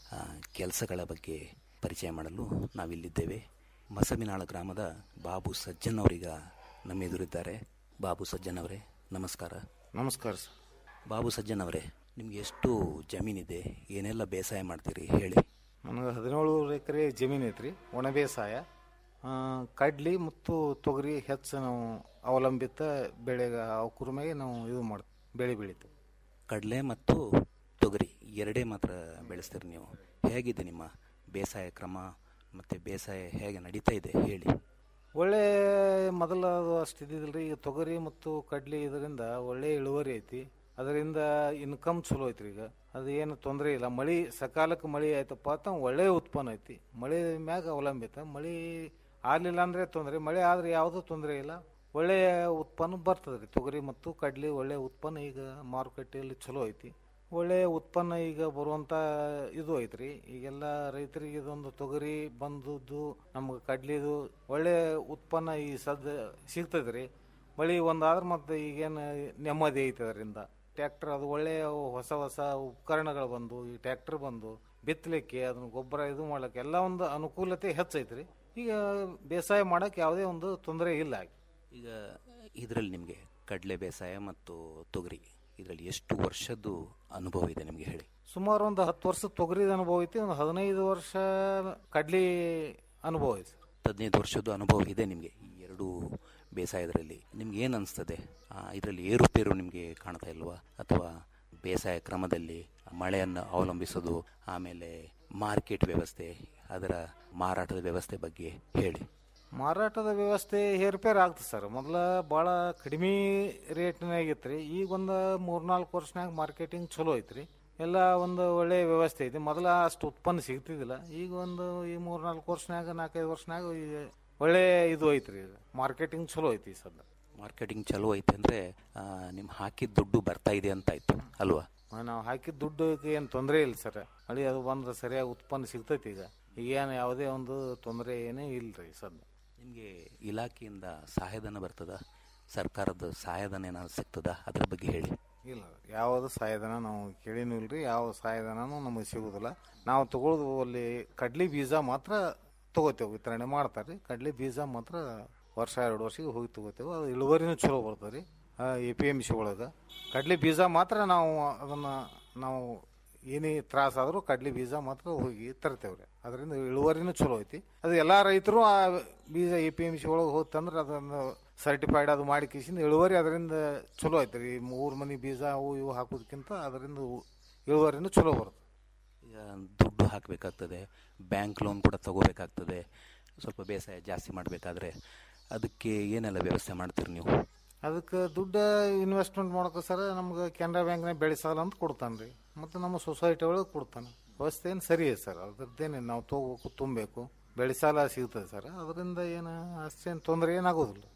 ಕೆಲಸಗಳ ಬಗ್ಗೆ ಪರಿಚಯ ಮಾಡಲು ನಾವಿಲ್ಲಿದ್ದೇವೆ ಮಸಬಿನಾಳ ಗ್ರಾಮದ ಬಾಬು ಸಜ್ಜನ್ ಅವರೀಗ ನಮ್ಮ ಎದುರಿದ್ದಾರೆ ಬಾಬು ಸಜ್ಜನ್ ಅವರೇ ನಮಸ್ಕಾರ ನಮಸ್ಕಾರ ಸರ್ ಬಾಬು ಸಜ್ಜನ್ ಅವರೇ ನಿಮ್ಗೆ ಎಷ್ಟು ಜಮೀನಿದೆ ಏನೆಲ್ಲ ಬೇಸಾಯ ಮಾಡ್ತೀರಿ ಹೇಳಿ ನನಗೆ ಹದಿನೇಳು ಎಕರೆ ಜಮೀನು ಐತ್ರಿ ಒಣ ಬೇಸಾಯ ಆ, ಕಡ್ಲಿ ಮತ್ತು ತೊಗರಿ ಹೆಚ್ಚು ನಾವು ಅವಲಂಬಿತ ಬೆಳೆಗ ಅವ್ರ ಮೇಲೆ ನಾವು ಇದು ಮಾಡ್ ಬೆಳೆ ಬೆಳಿತೀವಿ ಕಡಲೆ ಮತ್ತು ತೊಗರಿ ಎರಡೇ ಮಾತ್ರ ಬೆಳೆಸ್ತೀರಿ ನೀವು ಹೇಗಿದೆ ನಿಮ್ಮ ಬೇಸಾಯ ಕ್ರಮ ಮತ್ತು ಬೇಸಾಯ ಹೇಗೆ ನಡೀತಾ ಇದೆ ಹೇಳಿ ಒಳ್ಳೆ ಮೊದಲು ಅದು ಅಷ್ಟು ಇದ್ದಿದ್ದಿಲ್ಲ ಈಗ ತೊಗರಿ ಮತ್ತು ಕಡ್ಲಿ ಇದರಿಂದ ಒಳ್ಳೆ ಇಳುವರಿ ಐತಿ ಅದರಿಂದ ಇನ್ಕಮ್ ಚಲೋ ಐತ್ರಿ ಈಗ ಅದು ಏನು ತೊಂದರೆ ಇಲ್ಲ ಮಳಿ ಸಕಾಲಕ್ಕೆ ಮಳಿ ಆಯ್ತಪ್ಪ ಅಂತ ಒಳ್ಳೆ ಉತ್ಪನ್ನ ಐತಿ ಮಳಿ ಮ್ಯಾಗ ಅವಲಂಬಿತ ಮಳಿ ಆಗಲಿಲ್ಲ ಅಂದರೆ ತೊಂದರೆ ಮಳೆ ಆದರೆ ಯಾವುದೂ ತೊಂದರೆ ಇಲ್ಲ ಒಳ್ಳೆಯ ಉತ್ಪನ್ನ ಬರ್ತದೆ ರೀ ತೊಗರಿ ಮತ್ತು ಕಡ್ಲಿ ಒಳ್ಳೆಯ ಉತ್ಪನ್ನ ಈಗ ಮಾರುಕಟ್ಟೆಯಲ್ಲಿ ಚಲೋ ಐತಿ ಒಳ್ಳೆಯ ಉತ್ಪನ್ನ ಈಗ ಬರುವಂಥ ಇದು ಐತ್ರಿ ಈಗೆಲ್ಲ ರೈತರಿಗೆ ಇದೊಂದು ತೊಗರಿ ಬಂದದ್ದು ನಮ್ಗೆ ಕಡ್ಲಿದು ಒಳ್ಳೆ ಉತ್ಪನ್ನ ಈ ಸದ್ಯ ಸಿಗ್ತದ್ರಿ ಮಳಿ ಒಂದಾದ್ರೆ ಮತ್ತೆ ಈಗೇನು ನೆಮ್ಮದಿ ಐತೆ ಅದರಿಂದ ಟ್ಯಾಕ್ಟರ್ ಅದು ಒಳ್ಳೆಯ ಹೊಸ ಹೊಸ ಉಪಕರಣಗಳು ಬಂದು ಈ ಟ್ಯಾಕ್ಟರ್ ಬಂದು ಬಿತ್ತಲಿಕ್ಕೆ ಅದನ್ನ ಗೊಬ್ಬರ ಇದು ಮಾಡ್ಲಿಕ್ಕೆ ಎಲ್ಲ ಒಂದು ಅನುಕೂಲತೆ ಹೆಚ್ಚೈತ್ರಿ ಈಗ ಬೇಸಾಯ ಮಾಡಕ್ಕೆ ಯಾವುದೇ ಒಂದು ತೊಂದರೆ ಇಲ್ಲ ಈಗ ಇದರಲ್ಲಿ ನಿಮಗೆ ಕಡಲೆ ಬೇಸಾಯ ಮತ್ತು ತೊಗರಿ ಇದರಲ್ಲಿ ಎಷ್ಟು ವರ್ಷದ್ದು ಅನುಭವ ಇದೆ ನಿಮಗೆ ಹೇಳಿ ಸುಮಾರು ಒಂದು ಹತ್ತು ವರ್ಷ ತೊಗರಿದ ಅನುಭವ ಐತಿ ಒಂದು ಹದಿನೈದು ವರ್ಷ ಕಡ್ಲಿ ಅನುಭವ ಐತಿ ಸರ್ ಹದಿನೈದು ವರ್ಷದ ಅನುಭವ ಇದೆ ನಿಮಗೆ ಈ ಎರಡು ಬೇಸಾಯದಲ್ಲಿ ನಿಮ್ಗೆ ಏನು ಅನಿಸ್ತದೆ ಇದರಲ್ಲಿ ಏರುಪೇರು ನಿಮಗೆ ಕಾಣ್ತಾ ಇಲ್ವಾ ಅಥವಾ ಬೇಸಾಯ ಕ್ರಮದಲ್ಲಿ ಮಳೆಯನ್ನು ಅವಲಂಬಿಸೋದು ಆಮೇಲೆ ಮಾರ್ಕೆಟ್ ವ್ಯವಸ್ಥೆ ಅದರ ಮಾರಾಟದ ವ್ಯವಸ್ಥೆ ಬಗ್ಗೆ ಹೇಳಿ ಮಾರಾಟದ ವ್ಯವಸ್ಥೆ ಹೇರ್ಪೇರ್ ಆಗ್ತದೆ ಸರ್ ಮೊದಲ ಭಾಳ ಕಡಿಮೆ ರೇಟ್ನಾಗ ಇತ್ತು ರೀ ಈಗ ಒಂದು ಮೂರ್ನಾಲ್ಕು ವರ್ಷನಾಗ ಮಾರ್ಕೆಟಿಂಗ್ ಚಲೋ ಐತ್ರಿ ಎಲ್ಲ ಒಂದು ಒಳ್ಳೆ ವ್ಯವಸ್ಥೆ ಐತಿ ಮೊದಲ ಅಷ್ಟು ಉತ್ಪನ್ನ ಸಿಗ್ತಿದ್ದಿಲ್ಲ ಈಗ ಒಂದು ಈ ಮೂರ್ನಾಲ್ಕು ವರ್ಷನಾಗ ನಾಲ್ಕೈದು ವರ್ಷನಾಗ ಈಗ ಒಳ್ಳೆ ಇದು ಐತ್ರಿ ಮಾರ್ಕೆಟಿಂಗ್ ಚಲೋ ಐತಿ ಈ ಸದ್ಯ ಮಾರ್ಕೆಟಿಂಗ್ ಚಲೋ ಐತೆ ಅಂದರೆ ನಿಮ್ಮ ಹಾಕಿದ ದುಡ್ಡು ಬರ್ತಾ ಇದೆ ಅಂತ ಆಯ್ತು ಅಲ್ವಾ ನಾವು ಹಾಕಿದ ದುಡ್ಡು ಏನು ತೊಂದರೆ ಇಲ್ಲ ಸರ್ ಮಳೆ ಅದು ಬಂದ್ರೆ ಸರಿಯಾಗಿ ಉತ್ಪನ್ನ ಸಿಗ್ತೈತಿ ಈಗ ಈಗೇನು ಯಾವುದೇ ಒಂದು ತೊಂದರೆ ಏನೇ ಇಲ್ಲ ರೀ ಸದ್ಯ ನಿಮಗೆ ಇಲಾಖೆಯಿಂದ ಸಹಾಯಧನ ಬರ್ತದ ಸರ್ಕಾರದ ಸಹಾಯಧನ ಏನಾದ್ರು ಸಿಗ್ತದ ಅದ್ರ ಬಗ್ಗೆ ಹೇಳಿ ಇಲ್ಲ ಯಾವುದು ಸಹಾಯಧನ ನಾವು ಕೇಳಿನೂ ಇಲ್ರಿ ಯಾವ ಸಹಾಯಧನನೂ ನಮಗೆ ಸಿಗುದಿಲ್ಲ ನಾವು ತಗೊಳ್ಳೋದು ಅಲ್ಲಿ ಕಡ್ಲಿ ಬೀಜ ಮಾತ್ರ ತಗೋತೇವೆ ವಿತರಣೆ ಮಾಡ್ತಾರೆ ರೀ ಕಡ್ಲಿ ಬೀಜ ಮಾತ್ರ ವರ್ಷ ಎರಡು ವರ್ಷಕ್ಕೆ ಹೋಗಿ ತಗೋತೇವೆ ಅದು ಇಳುವರಿನೂ ಚಲೋ ಬರ್ತದೆ ರೀ ಎ ಪಿ ಎಮ್ ಸಿ ಒಳಗೆ ಕಡ್ಲಿ ಬೀಜ ಮಾತ್ರ ನಾವು ಅದನ್ನು ನಾವು ಏನೇ ತ್ರಾಸ ಆದರೂ ಕಡ್ಲಿ ಬೀಜ ಮಾತ್ರ ಹೋಗಿ ತರ್ತೇವೆ ರೀ ಅದರಿಂದ ಇಳುವರಿನೂ ಚಲೋ ಐತಿ ಅದು ಎಲ್ಲ ರೈತರು ಆ ಬೀಜ ಎ ಪಿ ಎಮ್ ಸಿ ಒಳಗೆ ಹೋಗಿ ತಂದ್ರೆ ಅದನ್ನು ಸರ್ಟಿಫೈಡ್ ಅದು ಮಾಡಿ ಕಿಸಿಂದ ಇಳುವರಿ ಅದರಿಂದ ಚಲೋ ಐತೆ ರೀ ಮೂರು ಮನಿ ಬೀಜ ಅವು ಇವು ಹಾಕೋದಕ್ಕಿಂತ ಅದರಿಂದ ಉ- ಇಳುವರಿನೂ ಚಲೋ ಬರುತ್ತೆ ಈಗ ದುಡ್ಡು ಹಾಕಬೇಕಾಗ್ತದೆ ಬ್ಯಾಂಕ್ ಲೋನ್ ಕೂಡ ತಗೋಬೇಕಾಗ್ತದೆ ಸ್ವಲ್ಪ ಬೇಸಾಯ ಜಾಸ್ತಿ ಮಾಡಬೇಕಾದ್ರೆ ಅದಕ್ಕೆ ಏನೆಲ್ಲ ವ್ಯವಸ್ಥೆ ಮಾಡ್ತೀರಿ ನೀವು ಅದಕ್ಕೆ ದುಡ್ಡು ಇನ್ವೆಸ್ಟ್ಮೆಂಟ್ ಮಾಡೋಕೆ ಸರ್ ನಮ್ಗೆ ಕೆನರಾ ಬ್ಯಾಂಕ್ನಾಗ ಬೆಳೆ ಸಾಲ ಅಂತ ಕೊಡ್ತಾನೆ ರೀ ಮತ್ತು ನಮ್ಮ ಸೊಸೈಟಿ ಒಳಗೆ ಕೊಡ್ತಾನೆ ವ್ಯವಸ್ಥೆ ಏನು ಸರಿ ಇದೆ ಸರ್ ಅದ್ರದ್ದೇನೆ ನಾವು ತೊಗೋಬೇಕು ತುಂಬಬೇಕು ಬೆಳೆ ಸಾಲ ಸಿಗ್ತದೆ ಸರ್ ಅದರಿಂದ ಏನು ಅಷ್ಟೇನು ತೊಂದರೆ ಏನಾಗೋದಿಲ್ಲ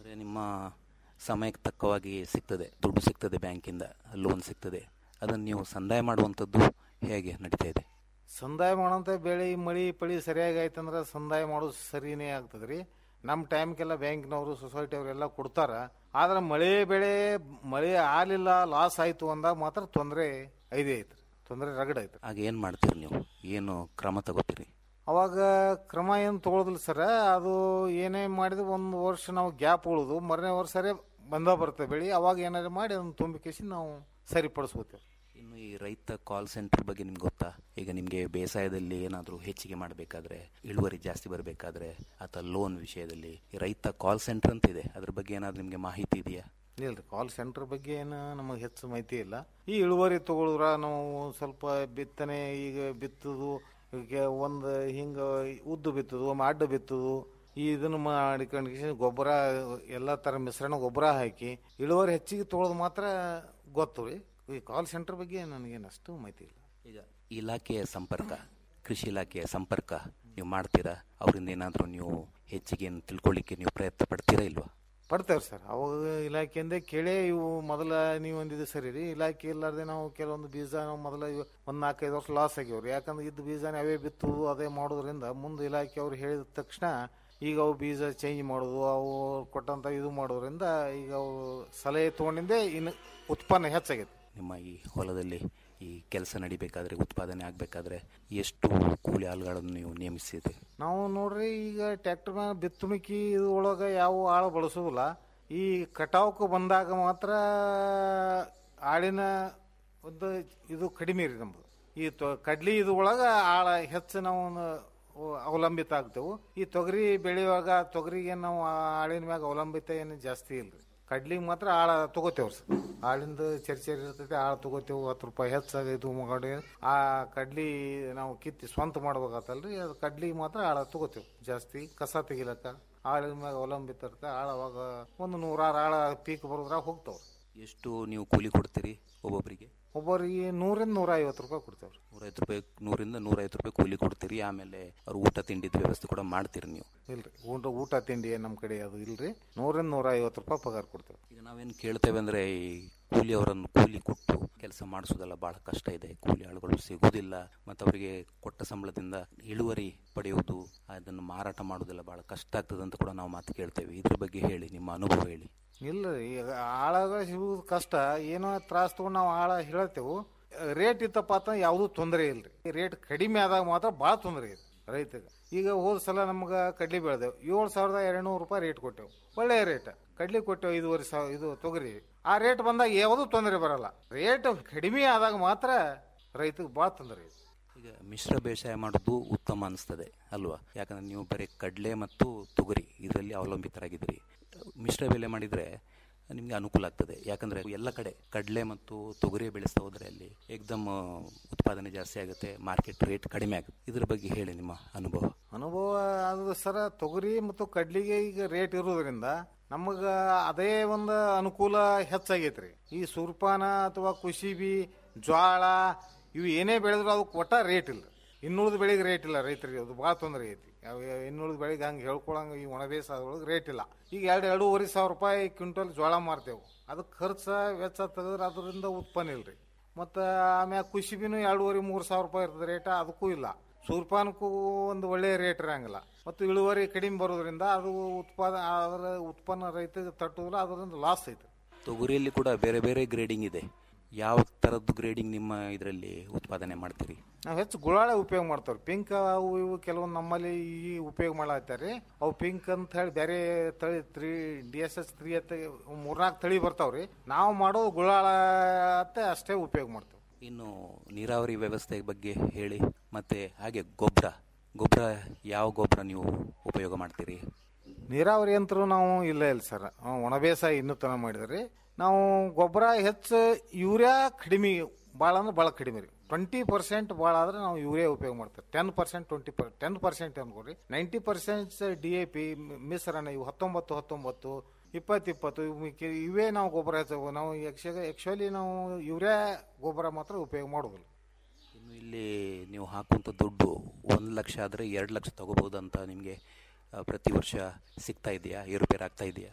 ಅಂದರೆ ನಿಮ್ಮ ಸಮಯಕ್ಕೆ ತಕ್ಕವಾಗಿ ಸಿಗ್ತದೆ ದುಡ್ಡು ಸಿಗ್ತದೆ ಬ್ಯಾಂಕಿಂದ ಲೋನ್ ಸಿಗ್ತದೆ ಅದನ್ನು ನೀವು ಸಂದಾಯ ಮಾಡುವಂಥದ್ದು ಹೇಗೆ ನಡೀತಾ ಇದೆ ಸಂದಾಯ ಮಾಡೋಂಥ ಬೆಳೆ ಮಳಿ ಪಳಿ ಸರಿಯಾಗಿ ಆಯ್ತಂದ್ರೆ ಸಂದಾಯ ಮಾಡೋದು ಸರಿನೇ ಆಗ್ತದೆ ರೀ ನಮ್ಮ ಟೈಮ್ಗೆಲ್ಲ ಬ್ಯಾಂಕ್ನವರು ಸೊಸೈಟಿ ಅವರೆಲ್ಲ ಕೊಡ್ತಾರ ಆದ್ರೆ ಮಳೆ ಬೆಳೆ ಮಳೆ ಆಗಲಿಲ್ಲ ಲಾಸ್ ಆಯ್ತು ಅಂದಾಗ ಮಾತ್ರ ತೊಂದರೆ ಐದೇ ಐತ್ರಿ ತೊಂದರೆ ರಗಡ ಐತ್ರಿ ಆಗ ಏನು ಮಾಡ್ತೀರಿ ನೀವು ಏನು ಕ್ರಮ ತಗೋತೀರಿ ಅವಾಗ ಕ್ರಮ ಏನು ತಗೊಳ್ಳೋದಿಲ್ಲ ಸರ ಅದು ಏನೇ ಮಾಡಿದ್ರು ಒಂದು ವರ್ಷ ನಾವು ಗ್ಯಾಪ್ ಉಳಿದು ಮರನೇ ವರ್ಷ ಸರಿ ಬಂದ ಬರ್ತದೆ ಬೆಳೆ ಅವಾಗ ಏನಾದ್ರು ಮಾಡಿ ಅದನ್ನು ತುಂಬಿಕೇಸಿ ನಾವು ಸರಿಪಡಿಸ್ಕೋತೇವೆ ಇನ್ನು ಈ ರೈತ ಕಾಲ್ ಸೆಂಟರ್ ಬಗ್ಗೆ ನಿಮ್ಗೆ ಗೊತ್ತಾ ಈಗ ನಿಮಗೆ ಬೇಸಾಯದಲ್ಲಿ ಏನಾದರೂ ಹೆಚ್ಚಿಗೆ ಮಾಡಬೇಕಾದ್ರೆ ಇಳುವರಿ ಜಾಸ್ತಿ ಬರಬೇಕಾದ್ರೆ ಅಥವಾ ಲೋನ್ ವಿಷಯದಲ್ಲಿ ಈ ರೈತ ಕಾಲ್ ಸೆಂಟರ್ ಅಂತ ಇದೆ ಅದ್ರ ಬಗ್ಗೆ ಏನಾದರೂ ನಿಮಗೆ ಮಾಹಿತಿ ಇದೆಯಾ ಇಲ್ರಿ ಕಾಲ್ ಸೆಂಟರ್ ಬಗ್ಗೆ ಏನು ನಮಗೆ ಹೆಚ್ಚು ಮಾಹಿತಿ ಇಲ್ಲ ಈ ಇಳುವರಿ ತಗೊಳಿದ್ರ ನಾವು ಸ್ವಲ್ಪ ಬಿತ್ತನೆ ಈಗ ಬಿತ್ತುದು ಈಗ ಒಂದು ಹಿಂಗೆ ಉದ್ದು ಬಿತ್ತುದು ಒಮ್ಮೆ ಅಡ್ಡ ಬಿತ್ತುದು ಈ ಇದನ್ನು ಮಾಡಿಕೊಂಡು ಗೊಬ್ಬರ ಎಲ್ಲ ಥರ ಮಿಶ್ರಣ ಗೊಬ್ಬರ ಹಾಕಿ ಇಳುವರಿ ಹೆಚ್ಚಿಗೆ ತೊಗೊಳೋದು ಮಾತ್ರ ಗೊತ್ತು ರೀ ಈ ಕಾಲ್ ಸೆಂಟರ್ ಬಗ್ಗೆ ನನಗೇನು ಅಷ್ಟು ಮಾಹಿತಿ ಇಲ್ಲ ಈಗ ಇಲಾಖೆಯ ಸಂಪರ್ಕ ಕೃಷಿ ಇಲಾಖೆಯ ಸಂಪರ್ಕ ನೀವು ಮಾಡ್ತೀರಾ ಅವರಿಂದ ಏನಾದರೂ ನೀವು ಹೆಚ್ಚಿಗೆ ಏನು ತಿಳ್ಕೊಳ್ಳಿಕ್ಕೆ ನೀವು ಪ್ರಯತ್ನ ಪಡ್ತೀರಾ ಇಲ್ವಾ ಪಡ್ತೇವೆ ಸರ್ ಅವಾಗ ಇಲಾಖೆಯಿಂದ ಕೇಳೇ ಇವು ಮೊದಲ ನೀವು ಒಂದಿದ್ದು ಸರಿ ರೀ ಇಲಾಖೆ ಇಲ್ಲಾರ್ದೆ ನಾವು ಕೆಲವೊಂದು ಬೀಜ ನಾವು ಮೊದಲ ಇವ- ಒಂದ್ ನಾಲ್ಕೈದು ವರ್ಷ ಲಾಸ್ ಆಗ್ಯಾವ್ರಿ ಯಾಕಂದ್ರೆ ಇದ್ದ ಬೀಜನೇ ಅವೇ ಬಿತ್ತು ಅದೇ ಮಾಡೋದ್ರಿಂದ ಮುಂದೆ ಇಲಾಖೆ ಅವ್ರು ಹೇಳಿದ ತಕ್ಷಣ ಈಗ ಅವು ಬೀಜ ಚೇಂಜ್ ಮಾಡೋದು ಅವು ಕೊಟ್ಟಂತ ಇದು ಮಾಡೋದ್ರಿಂದ ಈಗ ಅವು ಸಲಹೆ ತಗೊಂಡಿಂದೇ ಇನ್ನು ಉತ್ಪನ್ನ ಹೆಚ್ಚಾಗೈತೆ ನಿಮ್ಮ ಈ ಹೊಲದಲ್ಲಿ ಈ ಕೆಲಸ ನಡಿಬೇಕಾದ್ರೆ ಉತ್ಪಾದನೆ ಆಗಬೇಕಾದ್ರೆ ಎಷ್ಟು ಕೂಲಿ ಆಳುಗಳನ್ನು ನೀವು ನೇಮಿಸಿದ್ರಿ ನಾವು ನೋಡ್ರಿ ಈಗ ಟ್ರ್ಯಾಕ್ಟರ್ ಮ್ಯಾಗ ಬಿತ್ತುಣಿಕಿ ಇದು ಒಳಗೆ ಯಾವ ಆಳು ಬಳಸೋದಿಲ್ಲ ಈ ಕಟಾವ್ಕ ಬಂದಾಗ ಮಾತ್ರ ಆಳಿನ ಒಂದು ಇದು ಕಡಿಮೆ ರೀ ನಮ್ದು ಈ ತೊ ಕಡ್ಲಿ ಇದು ಒಳಗೆ ಆಳ ಹೆಚ್ಚು ನಾವು ಅವ- ಅವಲಂಬಿತ ಆಗ್ತೇವೆ ಈ ತೊಗರಿ ಬೆಳೆಯುವಾಗ ತೊಗರಿಗೆ ನಾವು ಆಳಿನ ಮ್ಯಾಗ ಅವಲಂಬಿತ ಏನು ಜಾಸ್ತಿ ಇಲ್ರಿ ಕಡ್ಲಿಗೆ ಮಾತ್ರ ಆಳ ತಗೋತೇವ್ರಿ ಸರ್ ಆಳಿಂದ ಚರ್ಚೆ ಇರ್ತೈತೆ ಆಳ ತಗೋತೇವೆ ಹತ್ತು ರೂಪಾಯಿ ಹೆಚ್ಚಾಗ ಇದು ಮಾಡಿ ಆ ಕಡ್ಲಿ ನಾವು ಕಿತ್ತಿ ಸ್ವಂತ ಮಾಡ್ಬೇಕಾತಲ್ರಿ ಅದು ಕಡ್ಲಿಗೆ ಮಾತ್ರ ಆಳ ತಗೋತೇವೆ ಜಾಸ್ತಿ ಕಸ ತೆಗಿಲಕ್ಕ ಆಳಿನ ಮ್ಯಾಗ ಅವಲಂಬಿತ ಇರ್ತ ಆಳ ಅವಾಗ ಒಂದು ನೂರಾರು ಆಳ ಪೀಕ್ ಬರೋದ್ರಾಗ ಹೋಗ್ತಾವ್ರಿ ಎಷ್ಟು ನೀವು ಕೂಲಿ ಕೊಡ್ತೀರಿ ಒಬ್ಬೊಬ್ಬರಿಗೆ ಒಬ್ಬರಿಗೆ ನೂರಿಂದ ನೂರ ಐವತ್ತು ರೂಪಾಯಿ ಕೊಡ್ತೇವ್ರಿ ನೂರೈವತ್ತು ರೂಪಾಯಿ ನೂರಿಂದ ನೂರೈವತ್ತು ರೂಪಾಯಿ ಕೂಲಿ ಕೊಡ್ತೀರಿ ಆಮೇಲೆ ಅವ್ರು ಊಟ ತಿಂಡಿದ ವ್ಯವಸ್ಥೆ ಕೂಡ ಮಾಡ್ತೀರಿ ನೀವು ಇಲ್ರಿ ಊಟ ಊಟ ತಿಂಡಿ ಏನ್ ನಮ್ಮ ಕಡೆ ಅದು ಇಲ್ರಿ ನೂರಿಂದ ನೂರ ಐವತ್ತು ರೂಪಾಯಿ ಪಗಾರ ಕೊಡ್ತೇವೆ ಈಗ ನಾವೇನು ಕೇಳ್ತೇವೆ ಅಂದ್ರೆ ಈ ಕೂಲಿಯವರನ್ನು ಕೂಲಿ ಕೊಟ್ಟು ಕೆಲಸ ಮಾಡಿಸೋದೆಲ್ಲ ಬಹಳ ಕಷ್ಟ ಇದೆ ಕೂಲಿ ಆಳುಗಳು ಸಿಗುವುದಿಲ್ಲ ಮತ್ತು ಅವರಿಗೆ ಕೊಟ್ಟ ಸಂಬಳದಿಂದ ಇಳುವರಿ ಪಡೆಯುವುದು ಅದನ್ನು ಮಾರಾಟ ಮಾಡೋದೆಲ್ಲ ಬಹಳ ಕಷ್ಟ ಆಗ್ತದೆ ಅಂತ ಕೂಡ ನಾವು ಮಾತು ಕೇಳ್ತೇವೆ ಇದ್ರ ಬಗ್ಗೆ ಹೇಳಿ ನಿಮ್ಮ ಅನುಭವ ಹೇಳಿ ಇಲ್ಲ ರೀ ಈಗ ಆಳಾಗ ಸಿಗುವುದು ಕಷ್ಟ ಏನೋ ತ್ರಾಸ ತಗೊಂಡು ನಾವು ಆಳ ಹೇಳ್ತೇವೆ ರೇಟ್ ಇತ್ತಪ್ಪ ಅಂತ ಯಾವುದೂ ತೊಂದರೆ ಇಲ್ರಿ ರೇಟ್ ಕಡಿಮೆ ಆದಾಗ ಮಾತ್ರ ಭಾಳ ತೊಂದರೆ ಇದೆ ರೈತಗೆ ಈಗ ಹೋದ ಸಲ ನಮ್ಗೆ ಕಡ್ಲಿ ಬೆಳೆದೆವು ಏಳು ಸಾವಿರದ ಎರಡ್ನೂರು ರೂಪಾಯಿ ರೇಟ್ ಕೊಟ್ಟೆವು ಒಳ್ಳೆಯ ರೇಟ್ ಕಡ್ಲಿ ಕೊಟ್ಟೆವು ಐದುವರೆ ಸಾವಿರ ಇದು ತೊಗರಿ ಆ ರೇಟ್ ಬಂದಾಗ ಯಾವುದೂ ತೊಂದರೆ ಬರಲ್ಲ ರೇಟ್ ಕಡಿಮೆ ಆದಾಗ ಮಾತ್ರ ರೈತಗೆ ಭಾಳ ತೊಂದರೆ ಇದೆ ಈಗ ಮಿಶ್ರ ಬೇಸಾಯ ಮಾಡೋದು ಉತ್ತಮ ಅನಿಸ್ತದೆ ಅಲ್ವಾ ಯಾಕಂದ್ರೆ ನೀವು ಬರೀ ಕಡಲೆ ಮತ್ತು ತೊಗರಿ ಇದರಲ್ಲಿ ಅವಲಂಬಿತರಾಗಿದ್ದೀರಿ ಮಿಶ್ರ ಬೆಲೆ ಮಾಡಿದರೆ ನಿಮಗೆ ಅನುಕೂಲ ಆಗ್ತದೆ ಯಾಕಂದ್ರೆ ಎಲ್ಲ ಕಡೆ ಕಡಲೆ ಮತ್ತು ತೊಗರಿ ಬೆಳೆಸ್ತಾ ಹೋದ್ರೆ ಅಲ್ಲಿ ಏಕ್ದಮ್ ಆ, ಉತ್ಪಾದನೆ ಜಾಸ್ತಿ ಆಗುತ್ತೆ ಮಾರ್ಕೆಟ್ ರೇಟ್ ಕಡಿಮೆ ಆಗುತ್ತೆ ಇದ್ರ ಬಗ್ಗೆ ಹೇಳಿ ನಿಮ್ಮ ಅನುಭವ ಅನುಭವ ಅದು ಸರ ತೊಗರಿ ಮತ್ತು ಕಡ್ಲಿಗೆ ಈಗ ರೇಟ್ ಇರೋದ್ರಿಂದ ನಮಗ ಅದೇ ಒಂದು ಅನುಕೂಲ ಹೆಚ್ಚಾಗೈತ್ರಿ ಈ ಸುರ್ಪಾನ ಅಥವಾ ಕುಶಿಬಿ ಜ್ವಾಳ ಇವು ಏನೇ ಬೆಳೆದ್ರು ಅದಕ್ಕೆ ಒಟ್ಟ ರೇಟ್ ಇಲ್ಲ ಇನ್ನುಳಿದ ಬೆಳೆಗೆ ರೇಟ್ ಇಲ್ಲ ರೈತರಿಗೆ ಅದು ಭಾಳ ತೊಂದರೆ ಐತಿ ಯಾವ ಇನ್ನುಳಿದ ಬೆಳೆಗೆ ಹಂಗೆ ಹೇಳ್ಕೊಳಂಗ ಈ ಒಣ ಬೇಸಾಯದೊಳಗೆ ರೇಟ್ ಇಲ್ಲ ಈಗ ಎರಡು ಎರಡೂವರೆ ಸಾವಿರ ರೂಪಾಯಿ ಕ್ವಿಂಟಲ್ ಜ್ವಾಳ ಮಾರ್ತೇವೆ ಅದಕ್ಕೆ ಖರ್ಚು ವೆಚ್ಚ ತೆಗೆದ್ರೆ ಅದರಿಂದ ಉತ್ಪನ್ನ ಇಲ್ರಿ ಮತ್ತು ಆಮ್ಯಾಗ ಕುಶಿಬಿನೂ ಎರಡೂವರೆ ಮೂರು ಸಾವಿರ ರೂಪಾಯಿ ಇರ್ತದೆ ರೇಟ ಅದಕ್ಕೂ ಇಲ್ಲ ಸೂರ್ಪಾನಕ್ಕೂ ಒಂದು ಒಳ್ಳೆಯ ರೇಟ್ ಇರಂಗಿಲ್ಲ ಮತ್ತು ಇಳುವರಿ ಕಡಿಮೆ ಬರೋದ್ರಿಂದ ಅದು ಉತ್ಪಾದ ಅದರ ಉತ್ಪನ್ನ ರೈತಗೆ ತಟ್ಟುವುದಿಲ್ಲ ಅದರಿಂದ ಲಾಸ್ ಐತೆ ತೊಗರಿಯಲ್ಲಿ ಕೂಡ ಬೇರೆ ಬೇರೆ ಗ್ರೇಡಿಂಗ್ ಇದೆ ಯಾವ ಥರದ್ದು ಗ್ರೇಡಿಂಗ್ ನಿಮ್ಮ ಇದರಲ್ಲಿ ಉತ್ಪಾದನೆ ಮಾಡ್ತೀರಿ ನಾವು ಹೆಚ್ಚು ಗುಳಾಳೆ ಉಪಯೋಗ ಮಾಡ್ತಾವ್ರಿ ಪಿಂಕ್ ಅವು ಇವು ಕೆಲವೊಂದು ನಮ್ಮಲ್ಲಿ ಈ ಉಪಯೋಗ ಮಾಡತ್ತಾರೆ ಅವು ಪಿಂಕ್ ಅಂತ ಹೇಳಿ ಬೇರೆ ತಳಿ three D S S three ಅಂತ ಮೂರ್ನಾಲ್ಕು ತಳಿ ಬರ್ತಾವ್ರಿ ನಾವು ಮಾಡೋದು ಗುಳಾಳ ಅಂತ ಅಷ್ಟೇ ಉಪಯೋಗ ಮಾಡ್ತೇವೆ ಇನ್ನು ನೀರಾವರಿ ವ್ಯವಸ್ಥೆ ಬಗ್ಗೆ ಹೇಳಿ ಮತ್ತೆ ಹಾಗೆ ಗೊಬ್ಬರ ಗೊಬ್ಬರ ಯಾವ ಗೊಬ್ಬರ ನೀವು ಉಪಯೋಗ ಮಾಡ್ತೀರಿ ನೀರಾವರಿ ಯಂತ್ರ ನಾವು ಇಲ್ಲ ಇಲ್ಲ ಸರ್ ಒಣ ಬೇಸಾಯ ಇನ್ನೂ ತನ ಮಾಡಿದ್ರಿ ನಾವು ಗೊಬ್ಬರ ಹೆಚ್ಚು ಯೂರಿಯಾ ಕಡಿಮೆ ಭಾಳ ಅಂದ್ರೆ ಭಾಳ ಕಡಿಮೆ ರೀ ಟ್ವೆಂಟಿ ಪರ್ಸೆಂಟ್ ಭಾಳ ಆದ್ರೆ ನಾವು ಯೂರಿಯಾ ಉಪಯೋಗ ಮಾಡ್ತೇವೆ ten percent twenty per ten percent ಅನ್ಕೋರಿ ninety percent D A P ಮಿಶ್ರಣ ಇವು ಹತ್ತೊಂಬತ್ತು ಹತ್ತೊಂಬತ್ತು ಇಪ್ಪತ್ತು ಇಪ್ಪತ್ತು ಇವು ಮಿಕ್ಕಿ- ಇವೇ ನಾವು ಗೊಬ್ಬರ ಹೆಚ್ಚು ನಾವು ಆ್ಯಕ್ಚುಲಿ ನಾವು ಯೂರಿಯಾ ಗೊಬ್ಬರ ಮಾತ್ರ ಉಪಯೋಗ ಮಾಡೋದಿಲ್ಲ ಇನ್ನು ಇಲ್ಲಿ ನೀವು ಹಾಕುವಂಥ ದುಡ್ಡು ಒಂದು ಲಕ್ಷ ಆದರೆ ಎರಡು ಲಕ್ಷ ತಗೋಬಹುದು ಅಂತ ನಿಮಗೆ ಪ್ರತಿ ವರ್ಷ ಸಿಗ್ತಾ ಇದೆಯಾ ಏರುಪೇರು ಆಗ್ತಾ ಇದೆಯಾ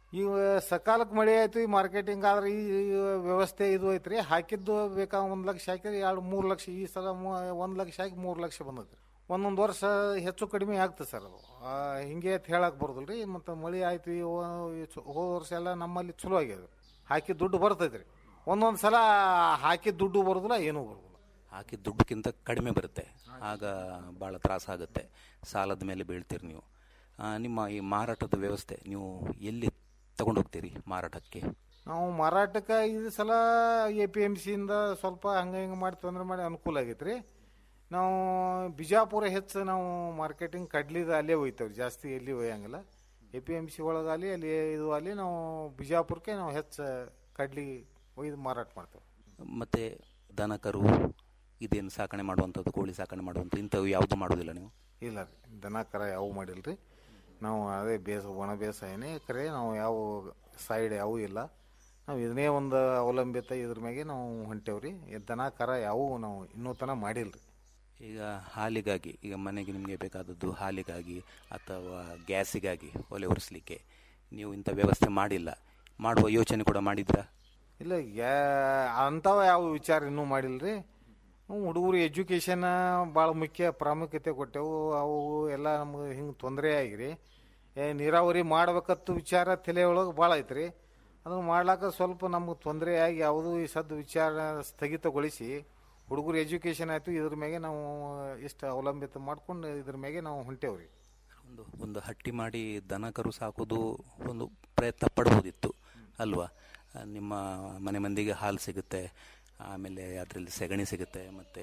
ಈಗ ಸಕಾಲಕ್ಕೆ ಮಳೆ ಆಯ್ತು ಈ ಮಾರ್ಕೆಟಿಂಗ್ ಆದ್ರೆ ಈ ಈ ವ್ಯವಸ್ಥೆ ಇದು ಐತ್ರಿ ಹಾಕಿದ್ದು ಬೇಕಾ ಒಂದು ಲಕ್ಷ ಹಾಕಿದ್ರೆ ಎರಡು ಮೂರು ಲಕ್ಷ ಈ ಸಲ ಒಂದು ಲಕ್ಷ ಹಾಕಿ ಮೂರು ಲಕ್ಷ ಬಂದೈತ್ರಿ ಒಂದೊಂದು ವರ್ಷ ಹೆಚ್ಚು ಕಡಿಮೆ ಆಗ್ತದೆ ಸರ್ ಅದು ಆ, ಹಿಂಗೆ ಅಂತ ಹೇಳಕ್ ಬರೋದಿಲ್ಲ ರೀ ಮತ್ತು ಮಳೆ ಆಯ್ತು ಈ ಹೋ- ಈ ಚು- ಹೋದ ವರ್ಷ ಎಲ್ಲ ನಮ್ಮಲ್ಲಿ ಚಲೋ ಆಗ್ಯದ ಹಾಕಿ ದುಡ್ಡು ಬರ್ತೈತ್ರಿ ಒಂದೊಂದು ಸಲ ಹಾಕಿದ ದುಡ್ಡು ಬರೋದಿಲ್ಲ ಏನೂ ಬರೋದಿಲ್ಲ ಹಾಕಿದ ದುಡ್ಡುಕ್ಕಿಂತ ಕಡಿಮೆ ಬರುತ್ತೆ ಆಗ ಭಾಳ ತ್ರಾಸಾಗುತ್ತೆ ಸಾಲದ ಮೇಲೆ ಬೀಳ್ತೀರಿ ನೀವು ಆ, ನಿಮ್ಮ ಈ ಮಾರಾಟದ ವ್ಯವಸ್ಥೆ ನೀವು ಎಲ್ಲಿ ತಗೊಂಡೋಗ್ತೀರಿ ಮಾರಾಟಕ್ಕೆ ನಾವು ಮಾರಾಟಕ್ಕೆ ಇದು ಸಲ ಎ ಪಿ ಎಮ್ ಸಿಯಿಂದ ಸ್ವಲ್ಪ ಹಂಗೆ ಹಿಂಗೆ ಮಾಡಿ ತೊಂದರೆ ಮಾಡಿ ಅನುಕೂಲ ಆಗೈತೆ ರೀ ನಾವು ಬಿಜಾಪುರ ಹೆಚ್ಚು ನಾವು ಮಾರ್ಕೆಟಿಂಗ್ ಕಡ್ಲಿದ ಅಲ್ಲೇ ಒಯ್ತೇವೆ ಜಾಸ್ತಿ ಎಲ್ಲಿ ಒಯ್ಯಂಗಿಲ್ಲ ಎ ಪಿ ಎಮ್ ಸಿ ಒಳಗಾಲಿ ಅಲ್ಲಿ ಇದು ಅಲ್ಲಿ ನಾವು ಬಿಜಾಪುರಕ್ಕೆ ನಾವು ಹೆಚ್ಚು ಕಡ್ಲಿ ಒಯ್ದು ಮಾರಾಟ ಮಾಡ್ತೇವೆ ಮತ್ತು ದನ ಕರು ಇದೇನು ಸಾಕಣೆ ಮಾಡುವಂಥದ್ದು ಕೋಳಿ ಸಾಕಣೆ ಮಾಡುವಂಥದ್ದು ಇಂಥವು ಯಾವುದು ಮಾಡೋದಿಲ್ಲ ನೀವು ಇಲ್ಲ ರೀ ದನ ಕರ ಯಾವ ಮಾಡಿಲ್ಲ ರೀ ನಾವು ಅದೇ ಬೇಸ ಒಣ ಬೇಸಾಯನೇ ಕರೆ ನಾವು ಯಾವ ಸೈಡ್ ಯಾವೂ ಇಲ್ಲ ನಾವು ಇದನ್ನೇ ಒಂದು ಅವಲಂಬಿತ ಇದ್ರ ಮ್ಯಾಗೆ ನಾವು ಹೊಂಟೇವ್ರಿ ಈ ದನ ಕರ ಯಾವೂ ನಾವು ಇನ್ನೂ ತನಕ ಮಾಡಿಲ್ಲ ರೀ ಈಗ ಹಾಲಿಗಾಗಿ ಈಗ ಮನೆಗೆ ನಿಮಗೆ ಬೇಕಾದದ್ದು ಹಾಲಿಗಾಗಿ ಅಥವಾ ಗ್ಯಾಸಿಗಾಗಿ ಒಲೆ ಒರೆಸ್ಲಿಕ್ಕೆ ನೀವು ಇಂಥ ವ್ಯವಸ್ಥೆ ಮಾಡಿಲ್ಲ ಮಾಡುವ ಯೋಚನೆ ಕೂಡ ಮಾಡಿದ್ರಾ ಇಲ್ಲ ಯಾ ಅಂಥವು ಯಾವ ವಿಚಾರ ಇನ್ನೂ ಮಾಡಿಲ್ಲ ರೀ ಹುಡುಗರು ಎಜುಕೇಷನ್ ಭಾಳ ಮುಖ್ಯ ಪ್ರಾಮುಖ್ಯತೆ ಕೊಟ್ಟೆವು ಅವು ಎಲ್ಲ ನಮ್ಗೆ ಹಿಂಗೆ ತೊಂದರೆ ಆಗಿರಿ ಏ ನೀರಾವರಿ ಮಾಡ್ಬೇಕತ್ತು ವಿಚಾರ ತಲೆ ಒಳಗೆ ಭಾಳ ಐತ್ರಿ ಅದನ್ನು ಮಾಡ್ಲಾಕ ಸ್ವಲ್ಪ ನಮ್ಗೆ ತೊಂದರೆ ಆಗಿ ಯಾವುದೂ ಈ ಸದ್ದು ವಿಚಾರ ಸ್ಥಗಿತಗೊಳಿಸಿ ಹುಡುಗರು ಎಜುಕೇಷನ್ ಆಯಿತು ಇದ್ರ ಮ್ಯಾಗೆ ನಾವು ಇಷ್ಟು ಅವಲಂಬಿತ ಮಾಡ್ಕೊಂಡು ಇದ್ರ ಮ್ಯಾಗೆ ನಾವು ಹೊಂಟೇವ್ರಿ ಒಂದು ಒಂದು ಹಟ್ಟಿ ಮಾಡಿ ದನ ಕರು ಸಾಕೋದು ಒಂದು ಪ್ರಯತ್ನ ಪಡ್ಬೋದಿತ್ತು ಅಲ್ವಾ ಆ, ನಿಮ್ಮ ಮನೆ ಮಂದಿಗೆ ಹಾಲು ಸಿಗುತ್ತೆ ಆಮೇಲೆ ಅದರಲ್ಲಿ ಸೆಗಣಿ ಸಿಗುತ್ತೆ ಮತ್ತು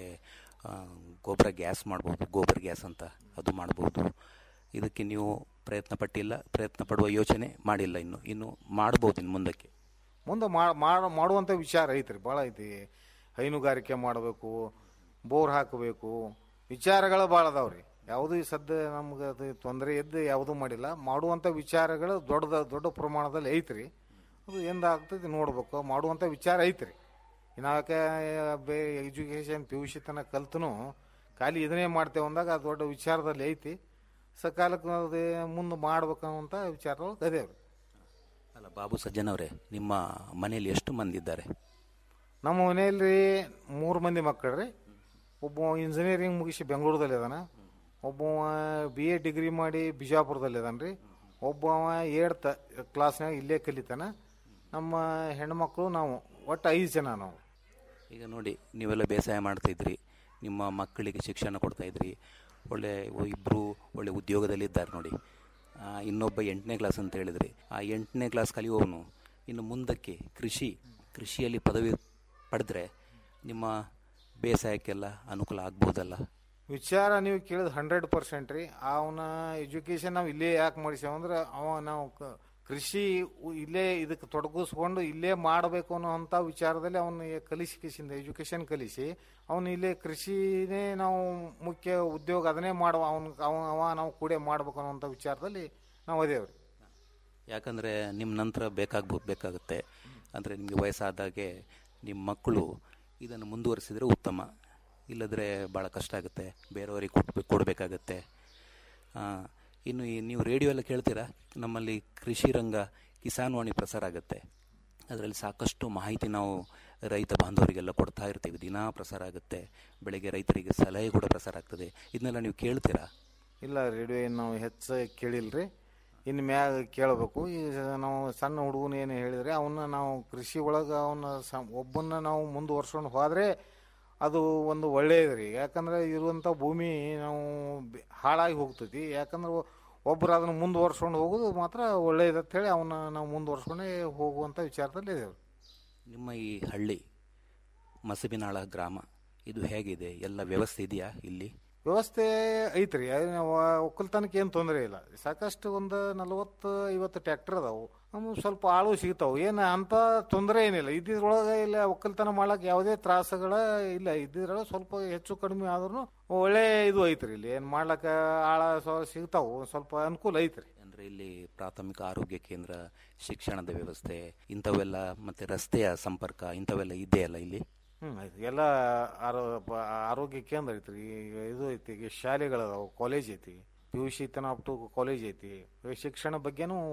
ಗೊಬ್ಬರ ಗ್ಯಾಸ್ ಮಾಡ್ಬೋದು ಗೋಬರ್ ಗ್ಯಾಸ್ ಅಂತ ಅದು ಮಾಡ್ಬೋದು ಇದಕ್ಕೆ ನೀವು ಪ್ರಯತ್ನ ಪಟ್ಟಿಲ್ಲ ಪ್ರಯತ್ನ ಪಡುವ ಯೋಚನೆ ಮಾಡಿಲ್ಲ ಇನ್ನು ಇನ್ನು ಮಾಡ್ಬೋದು ಇನ್ನು ಮುಂದಕ್ಕೆ ಮುಂದೆ ಮಾಡ ಮಾಡುವಂಥ ವಿಚಾರ ಐತ್ರಿ ಭಾಳ ಐತಿ ಹೈನುಗಾರಿಕೆ ಮಾಡಬೇಕು ಬೋರ್ ಹಾಕಬೇಕು ವಿಚಾರಗಳು ಭಾಳ ಅದಾವ್ರಿ ಯಾವುದೂ ಈ ಸದ್ಯ ನಮ್ಗೆ ಅದು ತೊಂದರೆ ಇದ್ದು ಯಾವುದೂ ಮಾಡಿಲ್ಲ ಮಾಡುವಂಥ ವಿಚಾರಗಳು ದೊಡ್ಡ ದೊಡ್ಡ ಪ್ರಮಾಣದಲ್ಲಿ ಐತ್ರಿ ಅದು ಎಂದ ಆಗ್ತೈತಿ ನೋಡ್ಬೇಕು ಮಾಡುವಂಥ ವಿಚಾರ ಐತ್ರಿ ಇನ್ನಾಕೆ ಬೇ ಎಜುಕೇಷನ್ ಪಿ ಯು ಸಿ ತನಕ ಕಲ್ತನು ಖಾಲಿ ಇದನ್ನೇ ಮಾಡ್ತೇವೆ ಅಂದಾಗ ಅದು ದೊಡ್ಡ ವಿಚಾರದಲ್ಲಿ ಐತಿ ಸಕಾಲಕ್ಕೆ ಅದು ಮುಂದೆ ಮಾಡ್ಬೇಕಂತ ವಿಚಾರದೊಳಗೆ ಅದೇವ್ರಿ ಅಲ್ಲ ಬಾಬು ಸಜ್ಜನ್ ಅವರೇ ನಿಮ್ಮ ಮನೆಯಲ್ಲಿ ಎಷ್ಟು ಮಂದಿ ಇದ್ದಾರೆ ನಮ್ಮ ಮನೆಯಲ್ಲಿ ಮೂರು ಮಂದಿ ಮಕ್ಕಳು ರೀ ಒಬ್ಬ ಇಂಜಿನಿಯರಿಂಗ್ ಮುಗಿಸಿ ಬೆಂಗಳೂರದಲ್ಲಿ ಅದಾನ ಒಬ್ಬವ ಬಿ ಎ ಡಿಗ್ರಿ ಮಾಡಿ ಬಿಜಾಪುರದಲ್ಲಿ ಅದಾನ ರೀ ಒಬ್ಬವ ಏಳ್ತ ಕ್ಲಾಸ್ನಾಗ ಇಲ್ಲೇ ಕಲಿತಾನ ನಮ್ಮ ಹೆಣ್ಮಕ್ಳು ನಾವು ಒಟ್ಟು ಐದು ಜನ ನಾವು ಈಗ ನೋಡಿ ನೀವೆಲ್ಲ ಬೇಸಾಯ ಮಾಡ್ತಾಯಿದ್ರಿ ನಿಮ್ಮ ಮಕ್ಕಳಿಗೆ ಶಿಕ್ಷಣ ಕೊಡ್ತಾ ಇದ್ರಿ ಒಳ್ಳೆ ಇಬ್ಬರು ಒಳ್ಳೆ ಉದ್ಯೋಗದಲ್ಲಿ ಇದ್ದಾರೆ ನೋಡಿ ಆ, ಇನ್ನೊಬ್ಬ ಎಂಟನೇ ಕ್ಲಾಸ್ ಅಂತ ಹೇಳಿದ್ರಿ ಆ ಎಂಟನೇ ಕ್ಲಾಸ್ ಕಲಿಯುವವನು ಇನ್ನು ಮುಂದಕ್ಕೆ ಕೃಷಿ ಕೃಷಿಯಲ್ಲಿ ಪದವಿ ಪಡೆದ್ರೆ ನಿಮ್ಮ ಬೇಸಾಯಕ್ಕೆಲ್ಲ ಅನುಕೂಲ ಆಗ್ಬೋದಲ್ಲ ವಿಚಾರ ನೀವು ಕೇಳಿದ ಹಂಡ್ರೆಡ್ ಪರ್ಸೆಂಟ್ ರೀ ಅವನ ಎಜುಕೇಶನ್ ನಾವು ಇಲ್ಲೇ ಯಾಕೆ ಮಾಡಿಸೇವ ಅಂದ್ರೆ ಅವ ನಾವು ಕ- ಕೃಷಿ ಉ- ಇಲ್ಲೇ ಇದಕ್ಕೆ ತೊಡಗಿಸ್ಕೊಂಡು ಇಲ್ಲೇ ಮಾಡಬೇಕು ಅನ್ನೋಂಥ ವಿಚಾರದಲ್ಲಿ ಅವನ ಕಲಿಸಿ ಕಿಸಿಂದ ಎಜುಕೇಶನ್ ಕಲಿಸಿ ಅವನು ಇಲ್ಲೇ ಕೃಷಿನೇ ನಾವು ಮುಖ್ಯ ಉದ್ಯೋಗ ಅದನ್ನೇ ಮಾಡುವ ಅವನ್ ಅವ ಅವ ನಾವು ಕೂಡೆ ಮಾಡ್ಬೇಕು ಅನ್ನೋಂಥ ವಿಚಾರದಲ್ಲಿ ನಾವು ಅದೇವ್ರಿ ಯಾಕಂದರೆ ನಿಮ್ಮ ನಂತರ ಬೇಕಾಗ್ಬೋದು ಬೇಕಾಗುತ್ತೆ ಅಂದರೆ ನಿಮಗೆ ವಯಸ್ಸಾದಾಗೆ ನಿಮ್ಮ ಮಕ್ಕಳು ಇದನ್ನು ಮುಂದುವರಿಸಿದರೆ ಉತ್ತಮ ಇಲ್ಲದ್ರೆ ಭಾಳ ಕಷ್ಟ ಆಗುತ್ತೆ ಬೇರೆಯವರಿಗೆ ಕೊಡ್ಬೇಕು ಕೊಡಬೇಕಾಗತ್ತೆ ಇನ್ನು ಈ ನೀವು ರೇಡಿಯೋ ಎಲ್ಲ ಕೇಳ್ತೀರಾ ನಮ್ಮಲ್ಲಿ ಕೃಷಿ ರಂಗ ಕಿಸಾನ್ ವಾಣಿ ಪ್ರಸಾರ ಆಗುತ್ತೆ ಅದರಲ್ಲಿ ಸಾಕಷ್ಟು ಮಾಹಿತಿ ನಾವು ರೈತ ಬಾಂಧವರಿಗೆಲ್ಲ ಕೊಡ್ತಾ ಇರ್ತೀವಿ ದಿನಾ ಪ್ರಸಾರ ಆಗುತ್ತೆ ಬೆಳಗ್ಗೆ ರೈತರಿಗೆ ಸಲಹೆ ಕೂಡ ಪ್ರಸಾರ ಆಗ್ತದೆ ಇದನ್ನೆಲ್ಲ ನೀವು ಕೇಳ್ತೀರಾ ಇಲ್ಲ ರೇಡಿಯೋ ಏನು ನಾವು ಹೆಚ್ಚು ಕೇಳಿಲ್ರಿ ಇನ್ನು ಮ್ಯಾಗ ಕೇಳಬೇಕು ಈ ನಾವು ಸಣ್ಣ ಹುಡುಗನ ಏನು ಹೇಳಿದ್ರೆ ಅವನ್ನ ನಾವು ಕೃಷಿ ಒಳಗೆ ಅವನ್ನ ಸ ಒಬ್ಬನ್ನ ನಾವು ಮುಂದುವರ್ಸ್ಕೊಂಡು ಹೋದರೆ ಅದು ಒಂದು ಒಳ್ಳೆಯದು ರೀ ಯಾಕಂದ್ರೆ ಇರುವಂಥ ಭೂಮಿ ನಾವು ಬೆ- ಹಾಳಾಗಿ ಹೋಗ್ತೈತಿ ಯಾಕಂದ್ರೆ ಒ- ಒಬ್ರು ಅದನ್ನು ಮುಂದುವರ್ಸ್ಕೊಂಡು ಹೋಗೋದು ಮಾತ್ರ ಒಳ್ಳೆಯದು ಅಂತ ಹೇಳಿ ಅವನ್ನ ನಾವು ಮುಂದುವರ್ಸ್ಕೊಂಡೇ ಹೋಗುವಂಥ ವಿಚಾರದಲ್ಲಿ ಇದ್ದೇವೆ ನಿಮ್ಮ ಈ ಹಳ್ಳಿ ಮಸಬಿನಾಳ ಗ್ರಾಮ ಇದು ಹೇಗಿದೆ ಎಲ್ಲ ವ್ಯವಸ್ಥೆ ಇದೆಯಾ ಇಲ್ಲಿ ವ್ಯವಸ್ಥೆ ಐತ್ರಿ ಅದ್ ವ- ಒಕ್ಕಲ್ತನಕ್ಕೆ ಏನು ತೊಂದರೆ ಇಲ್ಲ ಸಾಕಷ್ಟು ಒಂದು ನಲವತ್ತು ಐವತ್ತು ಟ್ರ್ಯಾಕ್ಟರ್ ಅದಾವು ನಮ್ಗೆ ಸ್ವಲ್ಪ ಆಳು ಸಿಗ್ತಾವು ಏನು ಅಂತ ತೊಂದರೆ ಏನಿಲ್ಲ ಇದ್ರೊಳಗೆ ಇಲ್ಲ ಒಕ್ಕಲ್ತನ ಮಾಡಕ್ಕೆ ಯಾವುದೇ ತ್ರಾಸಗಳ ಇಲ್ಲ ಇದ್ರೊಳಗೆ ಸ್ವಲ್ಪ ಹೆಚ್ಚು ಕಡಿಮೆ ಆದ್ರೂ ಒಳ್ಳೆ ಇದು ಐತ್ರಿ ಇಲ್ಲಿ ಏನು ಮಾಡ್ಲಕ್ಕ ಆಳ ಸ್ವ- ಸಿಗ್ತಾವು ಒಂದ್ ಸ್ವಲ್ಪ ಅನುಕೂಲ ಐತ್ರಿ ಅಂದರೆ ಇಲ್ಲಿ ಪ್ರಾಥಮಿಕ ಆರೋಗ್ಯ ಕೇಂದ್ರ ಶಿಕ್ಷಣದ ವ್ಯವಸ್ಥೆ ಇಂಥವೆಲ್ಲ ಮತ್ತು ರಸ್ತೆಯ ಸಂಪರ್ಕ ಇಂಥವೆಲ್ಲ ಇದೆಯಲ್ಲ ಇಲ್ಲಿ ಹ್ಞೂ ಆಯ್ತು ಎಲ್ಲ ಆರೋ ಬ- ಆರೋಗ್ಯ ಕೇಂದ್ರ ಐತ್ರಿ ಈಗ ಇದು ಐತಿ ಈಗ ಶಾಲೆಗಳದಾವು ಕಾಲೇಜ್ ಐತಿ ಪಿ ಯು ಸಿ ತನ ಅಪ್ ಟು ಕಾಲೇಜ್ ಐತಿ ಈಗ ಶಿಕ್ಷಣ ಬಗ್ಗೆನೂ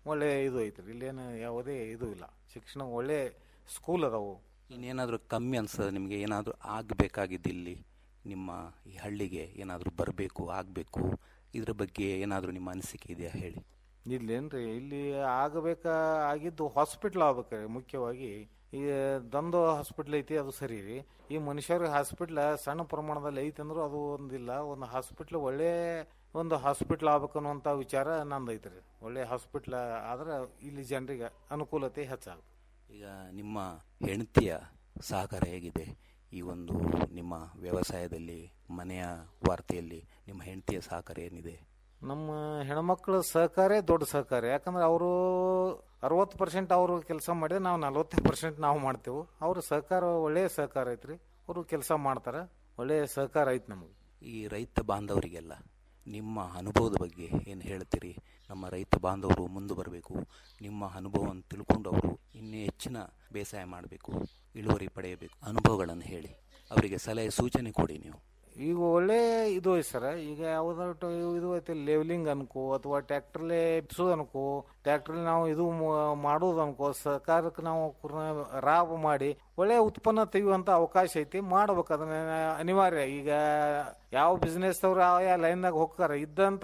ಒಳ್ಳೆ ಇದು ಐತ್ರಿ ಇಲ್ಲೇನು ಯಾವುದೇ ಇದು ಇಲ್ಲ ಶಿಕ್ಷಣ ಒಳ್ಳೆ ಸ್ಕೂಲ್ ಅದಾವು ಇನ್ನೇನಾದರೂ ಕಮ್ಮಿ ಅನ್ಸದ ನಿಮಗೆ ಏನಾದರೂ ಆಗಬೇಕಾಗಿದ್ದು ಇಲ್ಲಿ ನಿಮ್ಮ ಈ ಹಳ್ಳಿಗೆ ಏನಾದರೂ ಬರಬೇಕು ಆಗಬೇಕು ಇದ್ರ ಬಗ್ಗೆ ಏನಾದರೂ ನಿಮ್ಮ ಅನಿಸಿಕೆ ಇದೆಯಾ ಹೇಳಿ ಇಲ್ಲೇನ್ರಿ ಇಲ್ಲಿ ಆಗಬೇಕ ಆಗಿದ್ದು ಹಾಸ್ಪಿಟ್ಲ್ ಆಗ್ಬೇಕ್ರಿ ಮುಖ್ಯವಾಗಿ ಈ ದಂದು ಹಾಸ್ಪಿಟ್ಲ್ ಐತಿ ಅದು ಸರಿ ರೀ ಈ ಮನುಷ್ಯರಿಗೆ ಹಾಸ್ಪಿಟ್ಲ್ ಸಣ್ಣ ಪ್ರಮಾಣದಲ್ಲಿ ಐತಿ ಅಂದ್ರೂ ಅದು ಒಂದಿಲ್ಲ ಒಂದು ಹಾಸ್ಪಿಟ್ಲ್ ಒಳ್ಳೆ ಒಂದು ಹಾಸ್ಪಿಟ್ಲ್ ಆಗ್ಬೇಕು ಅನ್ನುವಂಥ ವಿಚಾರ ನಂದು ಐತ್ರಿ ಒಳ್ಳೆ ಹಾಸ್ಪಿಟ್ಲ್ ಆದ್ರೆ ಇಲ್ಲಿ ಜನರಿಗೆ ಅನುಕೂಲತೆ ಹೆಚ್ಚಾಗುತ್ತೆ ಈಗ ನಿಮ್ಮ ಹೆಂಡತಿಯ ಸಹಕಾರ ಹೇಗಿದೆ ಈ ಒಂದು ನಿಮ್ಮ ವ್ಯವಸಾಯದಲ್ಲಿ ಮನೆಯ ವಾರ್ತೆಯಲ್ಲಿ ನಿಮ್ಮ ಹೆಂಡತಿಯ ಸಹಕಾರ ಏನಿದೆ ನಮ್ಮ ಹೆಣ್ಮಕ್ಳ ಸಹಕಾರ ದೊಡ್ಡ ಸಹಕಾರ ಯಾಕಂದ್ರೆ ಅವರು ಅರವತ್ತು ಪರ್ಸೆಂಟ್ ಅವರು ಕೆಲಸ ಮಾಡಿದ್ರೆ ನಾವು ನಲ್ವತ್ತು ಪರ್ಸೆಂಟ್ ನಾವು ಮಾಡ್ತೇವೆ ಅವ್ರ ಸಹಕಾರ ಒಳ್ಳೆಯ ಸಹಕಾರ ಐತ್ರಿ ಅವರು ಕೆಲಸ ಮಾಡ್ತಾರೆ ಒಳ್ಳೆಯ ಸಹಕಾರ ಐತಿ ನಮಗೆ ಈ ರೈತ ಬಾಂಧವರಿಗೆಲ್ಲ ನಿಮ್ಮ ಅನುಭವದ ಬಗ್ಗೆ ಏನು ಹೇಳ್ತೀರಿ ನಮ್ಮ ರೈತ ಬಾಂಧವರು ಮುಂದೆ ಬರಬೇಕು ನಿಮ್ಮ ಅನುಭವವನ್ನು ತಿಳ್ಕೊಂಡು ಅವರು ಇನ್ನೂ ಹೆಚ್ಚಿನ ಬೇಸಾಯ ಮಾಡಬೇಕು ಇಳುವರಿ ಪಡೆಯಬೇಕು ಅನುಭವಗಳನ್ನು ಹೇಳಿ ಅವರಿಗೆ ಸಲಹೆ ಸೂಚನೆ ಕೊಡಿ ನೀವು ಈಗ ಒಳ್ಳೆ ಇದು ಐತೆ ಸರ್ ಈಗ ಯಾವ್ದಾದ್ರು ಇದು ಐತೆ ಲೆವೆಲಿಂಗ್ ಅನ್ಕೋ ಅಥವಾ ಟ್ರ್ಯಾಕ್ಟರ್ಲೆ ಬಿಸೋದು ಅನ್ಕೋ ಟ್ರ್ಯಾಕ್ಟರ್ಲಿ ನಾವು ಇದು ಮ- ಮಾಡೋದು ಅನ್ಕೋ ಸರ್ಕಾರಕ್ಕೆ ನಾವು ಕುರ್ನ- ರಾಬ್ ಮಾಡಿ ಒಳ್ಳೆ ಉತ್ಪನ್ನ ತೆಗೆಯುವಂತ ಅವಕಾಶ ಐತಿ ಮಾಡ್ಬೇಕು ಅದನ್ನ ಅನಿವಾರ್ಯ ಈಗ ಯಾವ ಬಿಸ್ನೆಸ್ ಅವ್ರು ಯಾವ ಲೈನ್ದಾಗ ಹೋಗ್ತಾರ ಇದ್ದಂತ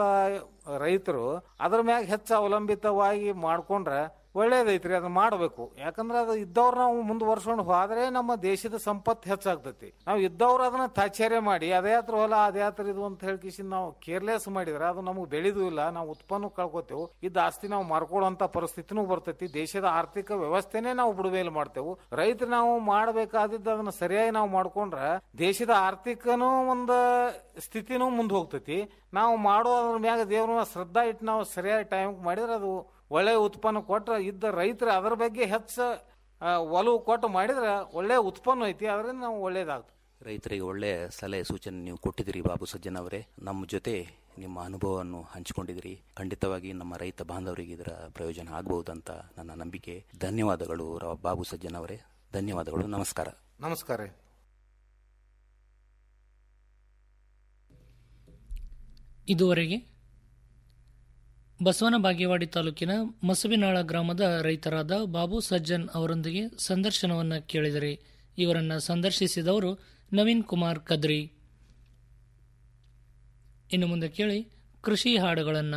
ರೈತರು ಅದ್ರ ಮ್ಯಾಗ ಹೆಚ್ಚು ಅವಲಂಬಿತವಾಗಿ ಮಾಡ್ಕೊಂಡ್ರೆ ಒಳ್ಳೇದೈತ್ರಿ ಅದನ್ನ ಮಾಡಬೇಕು ಯಾಕಂದ್ರೆ ಅದು ಇದ್ದವ್ರು ನಾವು ಮುಂದುವರ್ಸ್ಕೊಂಡು ಹೋದ್ರೆ ನಮ್ಮ ದೇಶದ ಸಂಪತ್ತು ಹೆಚ್ಚಾಗ್ತೈತಿ ನಾವು ಇದ್ದವ್ರು ಅದನ್ನ ತಾತ್ಸರ್ಯ ಮಾಡಿ ಅದೇ ಹತ್ರ ಹೊಲ ಅದೇ ಹತ್ರ ಇದು ಅಂತ ಹೇಳ್ಕಿಸಿ ನಾವು ಕೇರ್ಲೆಸ್ ಮಾಡಿದ್ರೆ ಅದು ನಮಗೆ ಬೆಳೆದು ಇಲ್ಲ ನಾವು ಉತ್ಪನ್ನ ಕಳ್ಕೊತೇವೆ ಇದ್ದ ಆಸ್ತಿ ನಾವು ಮಾರ್ಕೊಳ್ಳುವಂತ ಪರಿಸ್ಥಿತಿನೂ ಬರ್ತೈತಿ ದೇಶದ ಆರ್ಥಿಕ ವ್ಯವಸ್ಥೆನೇ ನಾವು ಬಿಡುವೇಲು ಮಾಡ್ತೇವೆ ರೈತರು ನಾವು ಮಾಡಬೇಕಾದಿದ್ದು ಅದನ್ನ ಸರಿಯಾಗಿ ನಾವು ಮಾಡ್ಕೊಂಡ್ರೆ ದೇಶದ ಆರ್ಥಿಕನೂ ಒಂದು ಸ್ಥಿತಿನೂ ಮುಂದೆ ಹೋಗ್ತೈತಿ ನಾವು ಮಾಡೋ ಅದ್ರ ಮ್ಯಾಗ ದೇವ್ರ ಶ್ರದ್ಧಾ ಇಟ್ಟು ನಾವು ಸರಿಯಾದ ಟೈಮ್ ಮಾಡಿದ್ರೆ ಅದು ಒಳ್ಳೆ ಉತ್ಪನ್ನ ಕೊಟ್ರೆ ಇದ್ದ ರೈತರು ಅದ್ರ ಬಗ್ಗೆ ಹೆಚ್ಚ ಆ, ಒಲವು ಕೊಟ್ಟು ಮಾಡಿದ್ರೆ ಒಳ್ಳೆ ಉತ್ಪನ್ನ ಐತಿ ಅದರಿಂದ ನಾವು ಒಳ್ಳೇದಾಗ್ತದೆ ರೈತರಿಗೆ ಒಳ್ಳೆಯ ಸಲಹೆ ಸೂಚನೆ ನೀವು ಕೊಟ್ಟಿದ್ದೀರಿ ಬಾಬು ಸಜ್ಜನ್ ಅವರೇ ನಮ್ಮ ಜೊತೆ ನಿಮ್ಮ ಅನುಭವವನ್ನು ಹಂಚಿಕೊಂಡಿದ್ದೀರಿ ಖಂಡಿತವಾಗಿ ನಮ್ಮ ರೈತ ಬಾಂಧವರಿಗೆ ಇದರ ಪ್ರಯೋಜನ ಆಗಬಹುದಂತ ನನ್ನ ನಂಬಿಕೆ ಧನ್ಯವಾದಗಳು ರ- ಬಾಬು ಸಜ್ಜನ್ ಅವರೇ ಧನ್ಯವಾದಗಳು ನಮಸ್ಕಾರ ನಮಸ್ಕಾರ ರೀ ಇದುವರೆಗೆ ಬಸವನ ಬಾಗೇವಾಡಿ ತಾಲೂಕಿನ ಮಸಬಿನಾಳ ಗ್ರಾಮದ ರೈತರಾದ ಬಾಬು ಸಜ್ಜನ್ ಅವರೊಂದಿಗೆ ಸಂದರ್ಶನವನ್ನು ಕೇಳಿದರೆ ಇವರನ್ನು ಸಂದರ್ಶಿಸಿದವರು ನವೀನ್ ಕುಮಾರ್ ಕದ್ರಿ ಇನ್ನು ಮುಂದೆ ಕೇಳಿ ಕೃಷಿ ಹಾಡುಗಳನ್ನು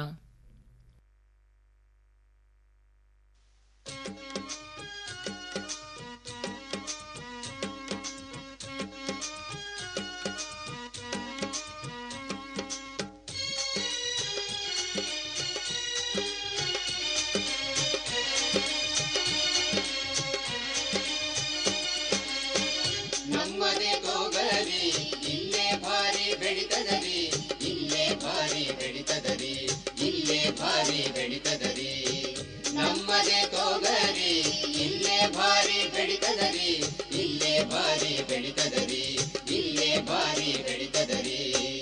ನಮ್ಮನೆ ತೊಗರಿ ಇಲ್ಲೇ ಭಾರಿ ಬೆಳಿತದರಿ ಇಲ್ಲೇ ಭಾರಿ ಬೆಳಿತದರಿ ಇಲ್ಲೇ ಭಾರಿ ಬೆಳಿತದರಿ ನಮ್ಮನೆ ತೊಗರಿ ಇಲ್ಲೇ ಭಾರಿ ಬೆಳಿತದರಿ ಇಲ್ಲೇ ಭಾರಿ ಬೆಳಿತದರಿ ಇಲ್ಲೇ ಭಾರಿ ಬೆಳಿತದರಿ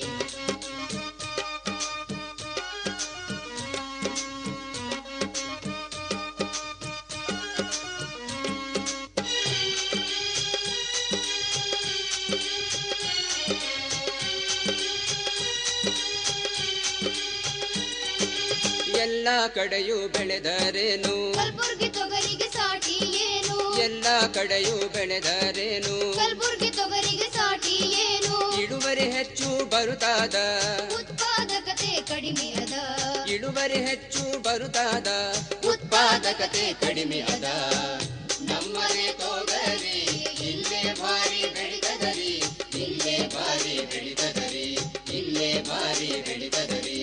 ಎಲ್ಲ ಕಡೆಯೂ ಬೆಳೆದರೇನು ಕಲ್ಬುರ್ಗಿ ತೊಗರಿಗೆ ಸಾಟಿ ಏನು ಎಲ್ಲ ಕಡೆಯೂ ಬೆಳೆದರೇನು ಕಲ್ಬುರ್ಗಿ ತೊಗರಿಗೆ ಸಾಟಿ ಏನು ಇಳುವರಿ ಹೆಚ್ಚು ಬರುತ್ತಾದ ಉತ್ಪಾದಕತೆ ಕಡಿಮೆ ಅದ ಇಳುವರಿ ಹೆಚ್ಚು ಬರುತ್ತಾದ ಉತ್ಪಾದಕತೆ ಕಡಿಮೆ ಅದ ನಮ್ಮನೆ ತೊಗರಿ ಇಲ್ಲೇ ಭಾರಿ ಬೆಳಿತದರಿ ಇಲ್ಲೇ ಭಾರಿ ಬೆಳಿತದರಿ ಇಲ್ಲೇ ಭಾರಿ ಬೆಳಿತದರಿ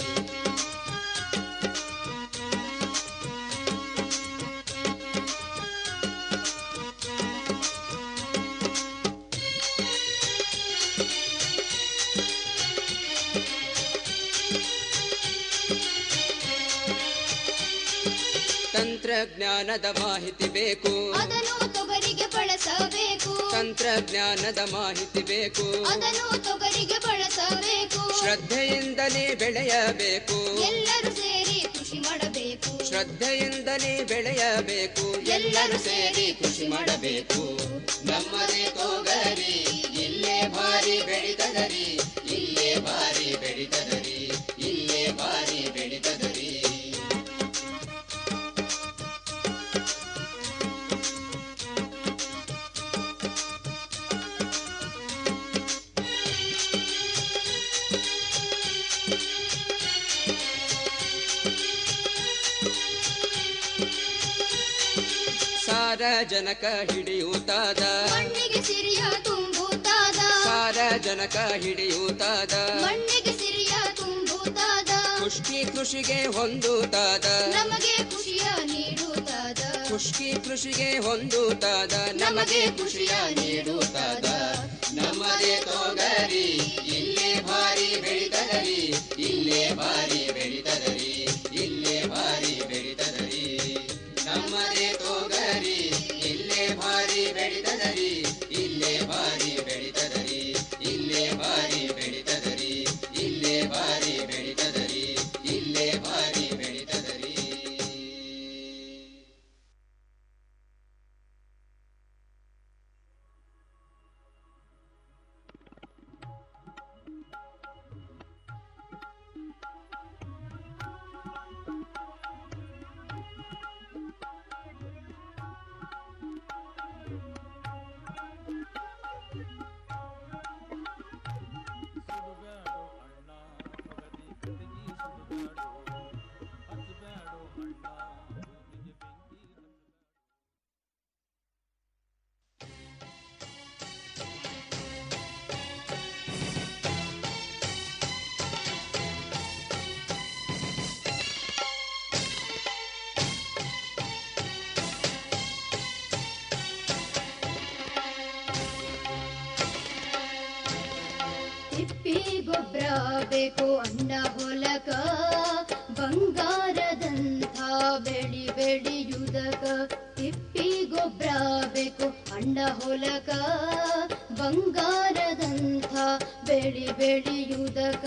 ತಂತ್ರಜ್ಞಾನದ ಮಾಹಿತಿ ಬೇಕು ಅದನ್ನು ತೊಗರಿಗೆ ಬಳಸಬೇಕು ತಂತ್ರಜ್ಞಾನದ ಮಾಹಿತಿ ಬೇಕು ಅದನ್ನು ತೊಗರಿಗೆ ಬಳಸಬೇಕು ಶ್ರದ್ಧೆಯಿಂದಲೇ ಬೆಳೆಯಬೇಕು ಎಲ್ಲರೂ ಸೇರಿ ಕೃಷಿ ಮಾಡಬೇಕು ಶ್ರದ್ಧೆಯಿಂದಲೇ ಬೆಳೆಯಬೇಕು ಎಲ್ಲರೂ ಸೇರಿ ಕೃಷಿ ಮಾಡಬೇಕು ನಮ್ಮದೇ ತೊಗರಿ ಇಲ್ಲೇ ಭಾರಿ ಬೆಳಿತದರಿ ಇಲ್ಲೇ ಭಾರಿ ಬೆಳಿತದರಿ ಇಲ್ಲೇ ಭಾರಿ ಬೆಳಿತದರಿ ಸಾರಜನಕ ಹಿಡಿಯುತ್ತಾದ ಮಣ್ಣಿಗೆ ಸಿರಿಯ ತುಂಬುತ್ತಾದ ಸಾರಜನಕ ಹಿಡಿಯುತ್ತಾದ ಮಣ್ಣಿಗೆ ಸಿರಿಯ ತುಂಬುತ್ತಾದ ಖುಷ್ಕಿ ಕೃಷಿಗೆ ಹೊಂದುತ್ತಾದ ನಮಗೆ ಖುಷಿಯ ನೀಡುತ್ತಾದ ಖುಷ್ಕಿ ಕೃಷಿಗೆ ಹೊಂದುತ್ತಾದ ನಮಗೆ ಖುಷಿಯ ನೀಡುತ್ತಾದ ನಮ್ಮದೇ ತೋಗರಿ ಇಲ್ಲೇ ಭಾರಿ ಬೆಳಿತದರಿ ಇಲ್ಲೇ ಭಾರಿ ಬೆಳಿತದರಿ ಇಲ್ಲೇ ಭಾರಿ ಬೆಳಿತದರಿ ನಮ್ಮದೇ ತೋಗರಿ ಇಲ್ಲೇ ಭಾರಿ ಬೆಳಿತದರಿ ಇಲ್ಲೇ ಭಾರಿ ಬೆಳಿತದರಿ ಇಲ್ಲೇ ಭಾರಿ ಬೆಳಿತದರಿ ಇಲ್ಲೇ ಭಾರಿ ಬೆಳಿತದರಿ ಇಲ್ಲೇ ಭಾರಿ ಬೆಳಿತದರಿ ತಿಪ್ಪಿ ಗೊಬ್ಬರ ಬೇಕು ಅಣ್ಣ ಹೊಲಕ ಬಂಗಾರದಂಥ ಬೆಳಿ ಬೆಳೆಯುವುದಕ ತಿಪ್ಪಿ ಗೊಬ್ಬರ ಬೇಕು ಅಣ್ಣ ಹೊಲಕ ಬಂಗಾರದಂಥ ಬೆಳಿ ಬೆಳೆಯುವುದಕ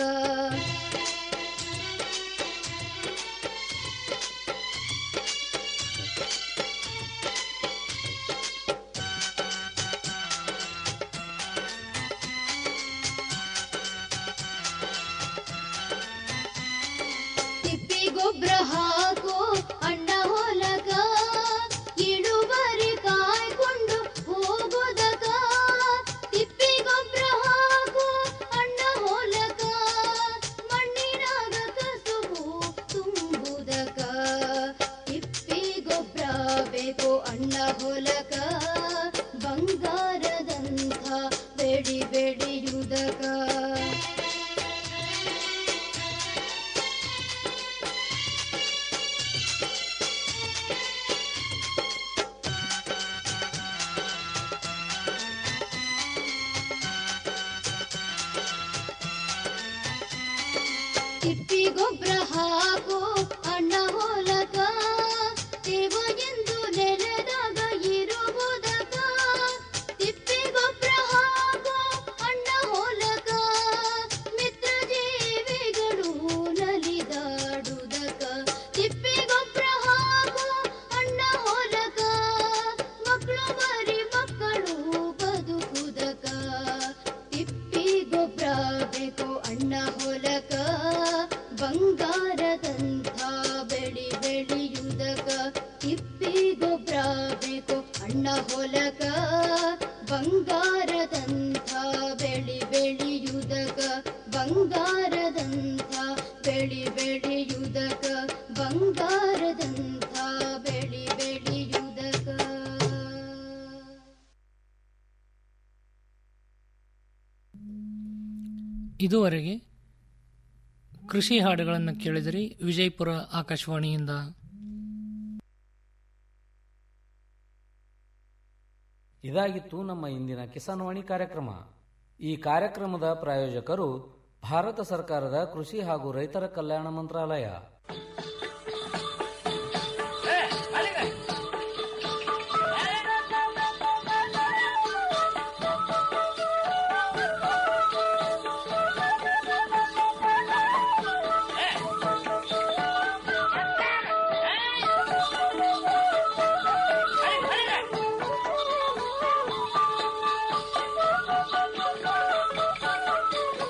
ತಿಪ್ಪಿ ಗೊಬ್ಬರ ಹಾಕೋ ಅಣ್ಣ ಹೊಲಕ ಇಳುವರಿ ಕಾಯ್ಕೊಂಡು ಹೋಗೋದಕ ತಿಪ್ಪಿ ಗೊಬ್ಬರ ಹಾಕೋ ಅಣ್ಣ ಹೊಲಕ ಮಣ್ಣಿನಾಗ ಕಸುಬು ತುಂಬುದಕ ತಿಪ್ಪಿ ಗೊಬ್ಬರ ಬೇಕು ಅಣ್ಣ ಹೊಲಕ ಬಂಗಾರದಂಥ ಬೆಳಿ ಬೆಳೆಯುವುದಕ ತಿಪ್ಪಿ ಗೊಬ್ಬರ ಹಾಕೋ ಅಣ್ಣ ಹೊಲಕ ದೇವ ಎಂದು ನೆಲದಾಗ ಇರುವುದಕ ತಿಪ್ಪಿ ಗೊಬ್ಬರ ಹಾಕೋ ಅಣ್ಣ ಹೊಲಕ ಮಿತ್ರ ಜೀವಿಗಳು ನಲಿದಾಡುವುದಕ ತಿಪ್ಪಿ ಗೊಬ್ಬರ ಹಾಕೋ ಅಣ್ಣ ಹೊಲಕ ಮಕ್ಕಳು ಮರಿ ಮಕ್ಕಳು ಬದುಕುದಕ ತಿಪ್ಪಿ ಗೊಬ್ಬರ ಬೇಕು ಅಣ್ಣ ಹೊಲಕ ಬಂಗಾರದಂಥ ಬೆಳಿ ಬೆಳೆಯುವುದಕ ತಿಪ್ಪಿ ಗೊಬ್ಬರ ಬೇಕು ಅಣ್ಣ ಹೊಲಕ ಬಂಗಾರದಂಥ ಬೆಳಿ ಬೆಳೆಯುವುದಕ ಬಂಗಾರದಂಥ ಬೆಳಿ ಬೆಳೆಯುವುದಕ ಬಂಗಾರದಂಥ ಬೆಳಿ ಬೆಳೆಯುವುದಕ ಇದುವರೆಗೆ ಕೃಷಿ ಹಾಡುಗಳನ್ನು ಕೇಳಿದಿರಿ ವಿಜಯಪುರ ಆಕಾಶವಾಣಿಯಿಂದ ಇದಾಗಿತ್ತು ನಮ್ಮ ಇಂದಿನ ಕಿಸಾನ್ವಾಣಿ ಕಾರ್ಯಕ್ರಮ ಈ ಕಾರ್ಯಕ್ರಮದ ಪ್ರಾಯೋಜಕರು ಭಾರತ ಸರ್ಕಾರದ ಕೃಷಿ ಹಾಗೂ ರೈತರ ಕಲ್ಯಾಣ ಮಂತ್ರಾಲಯ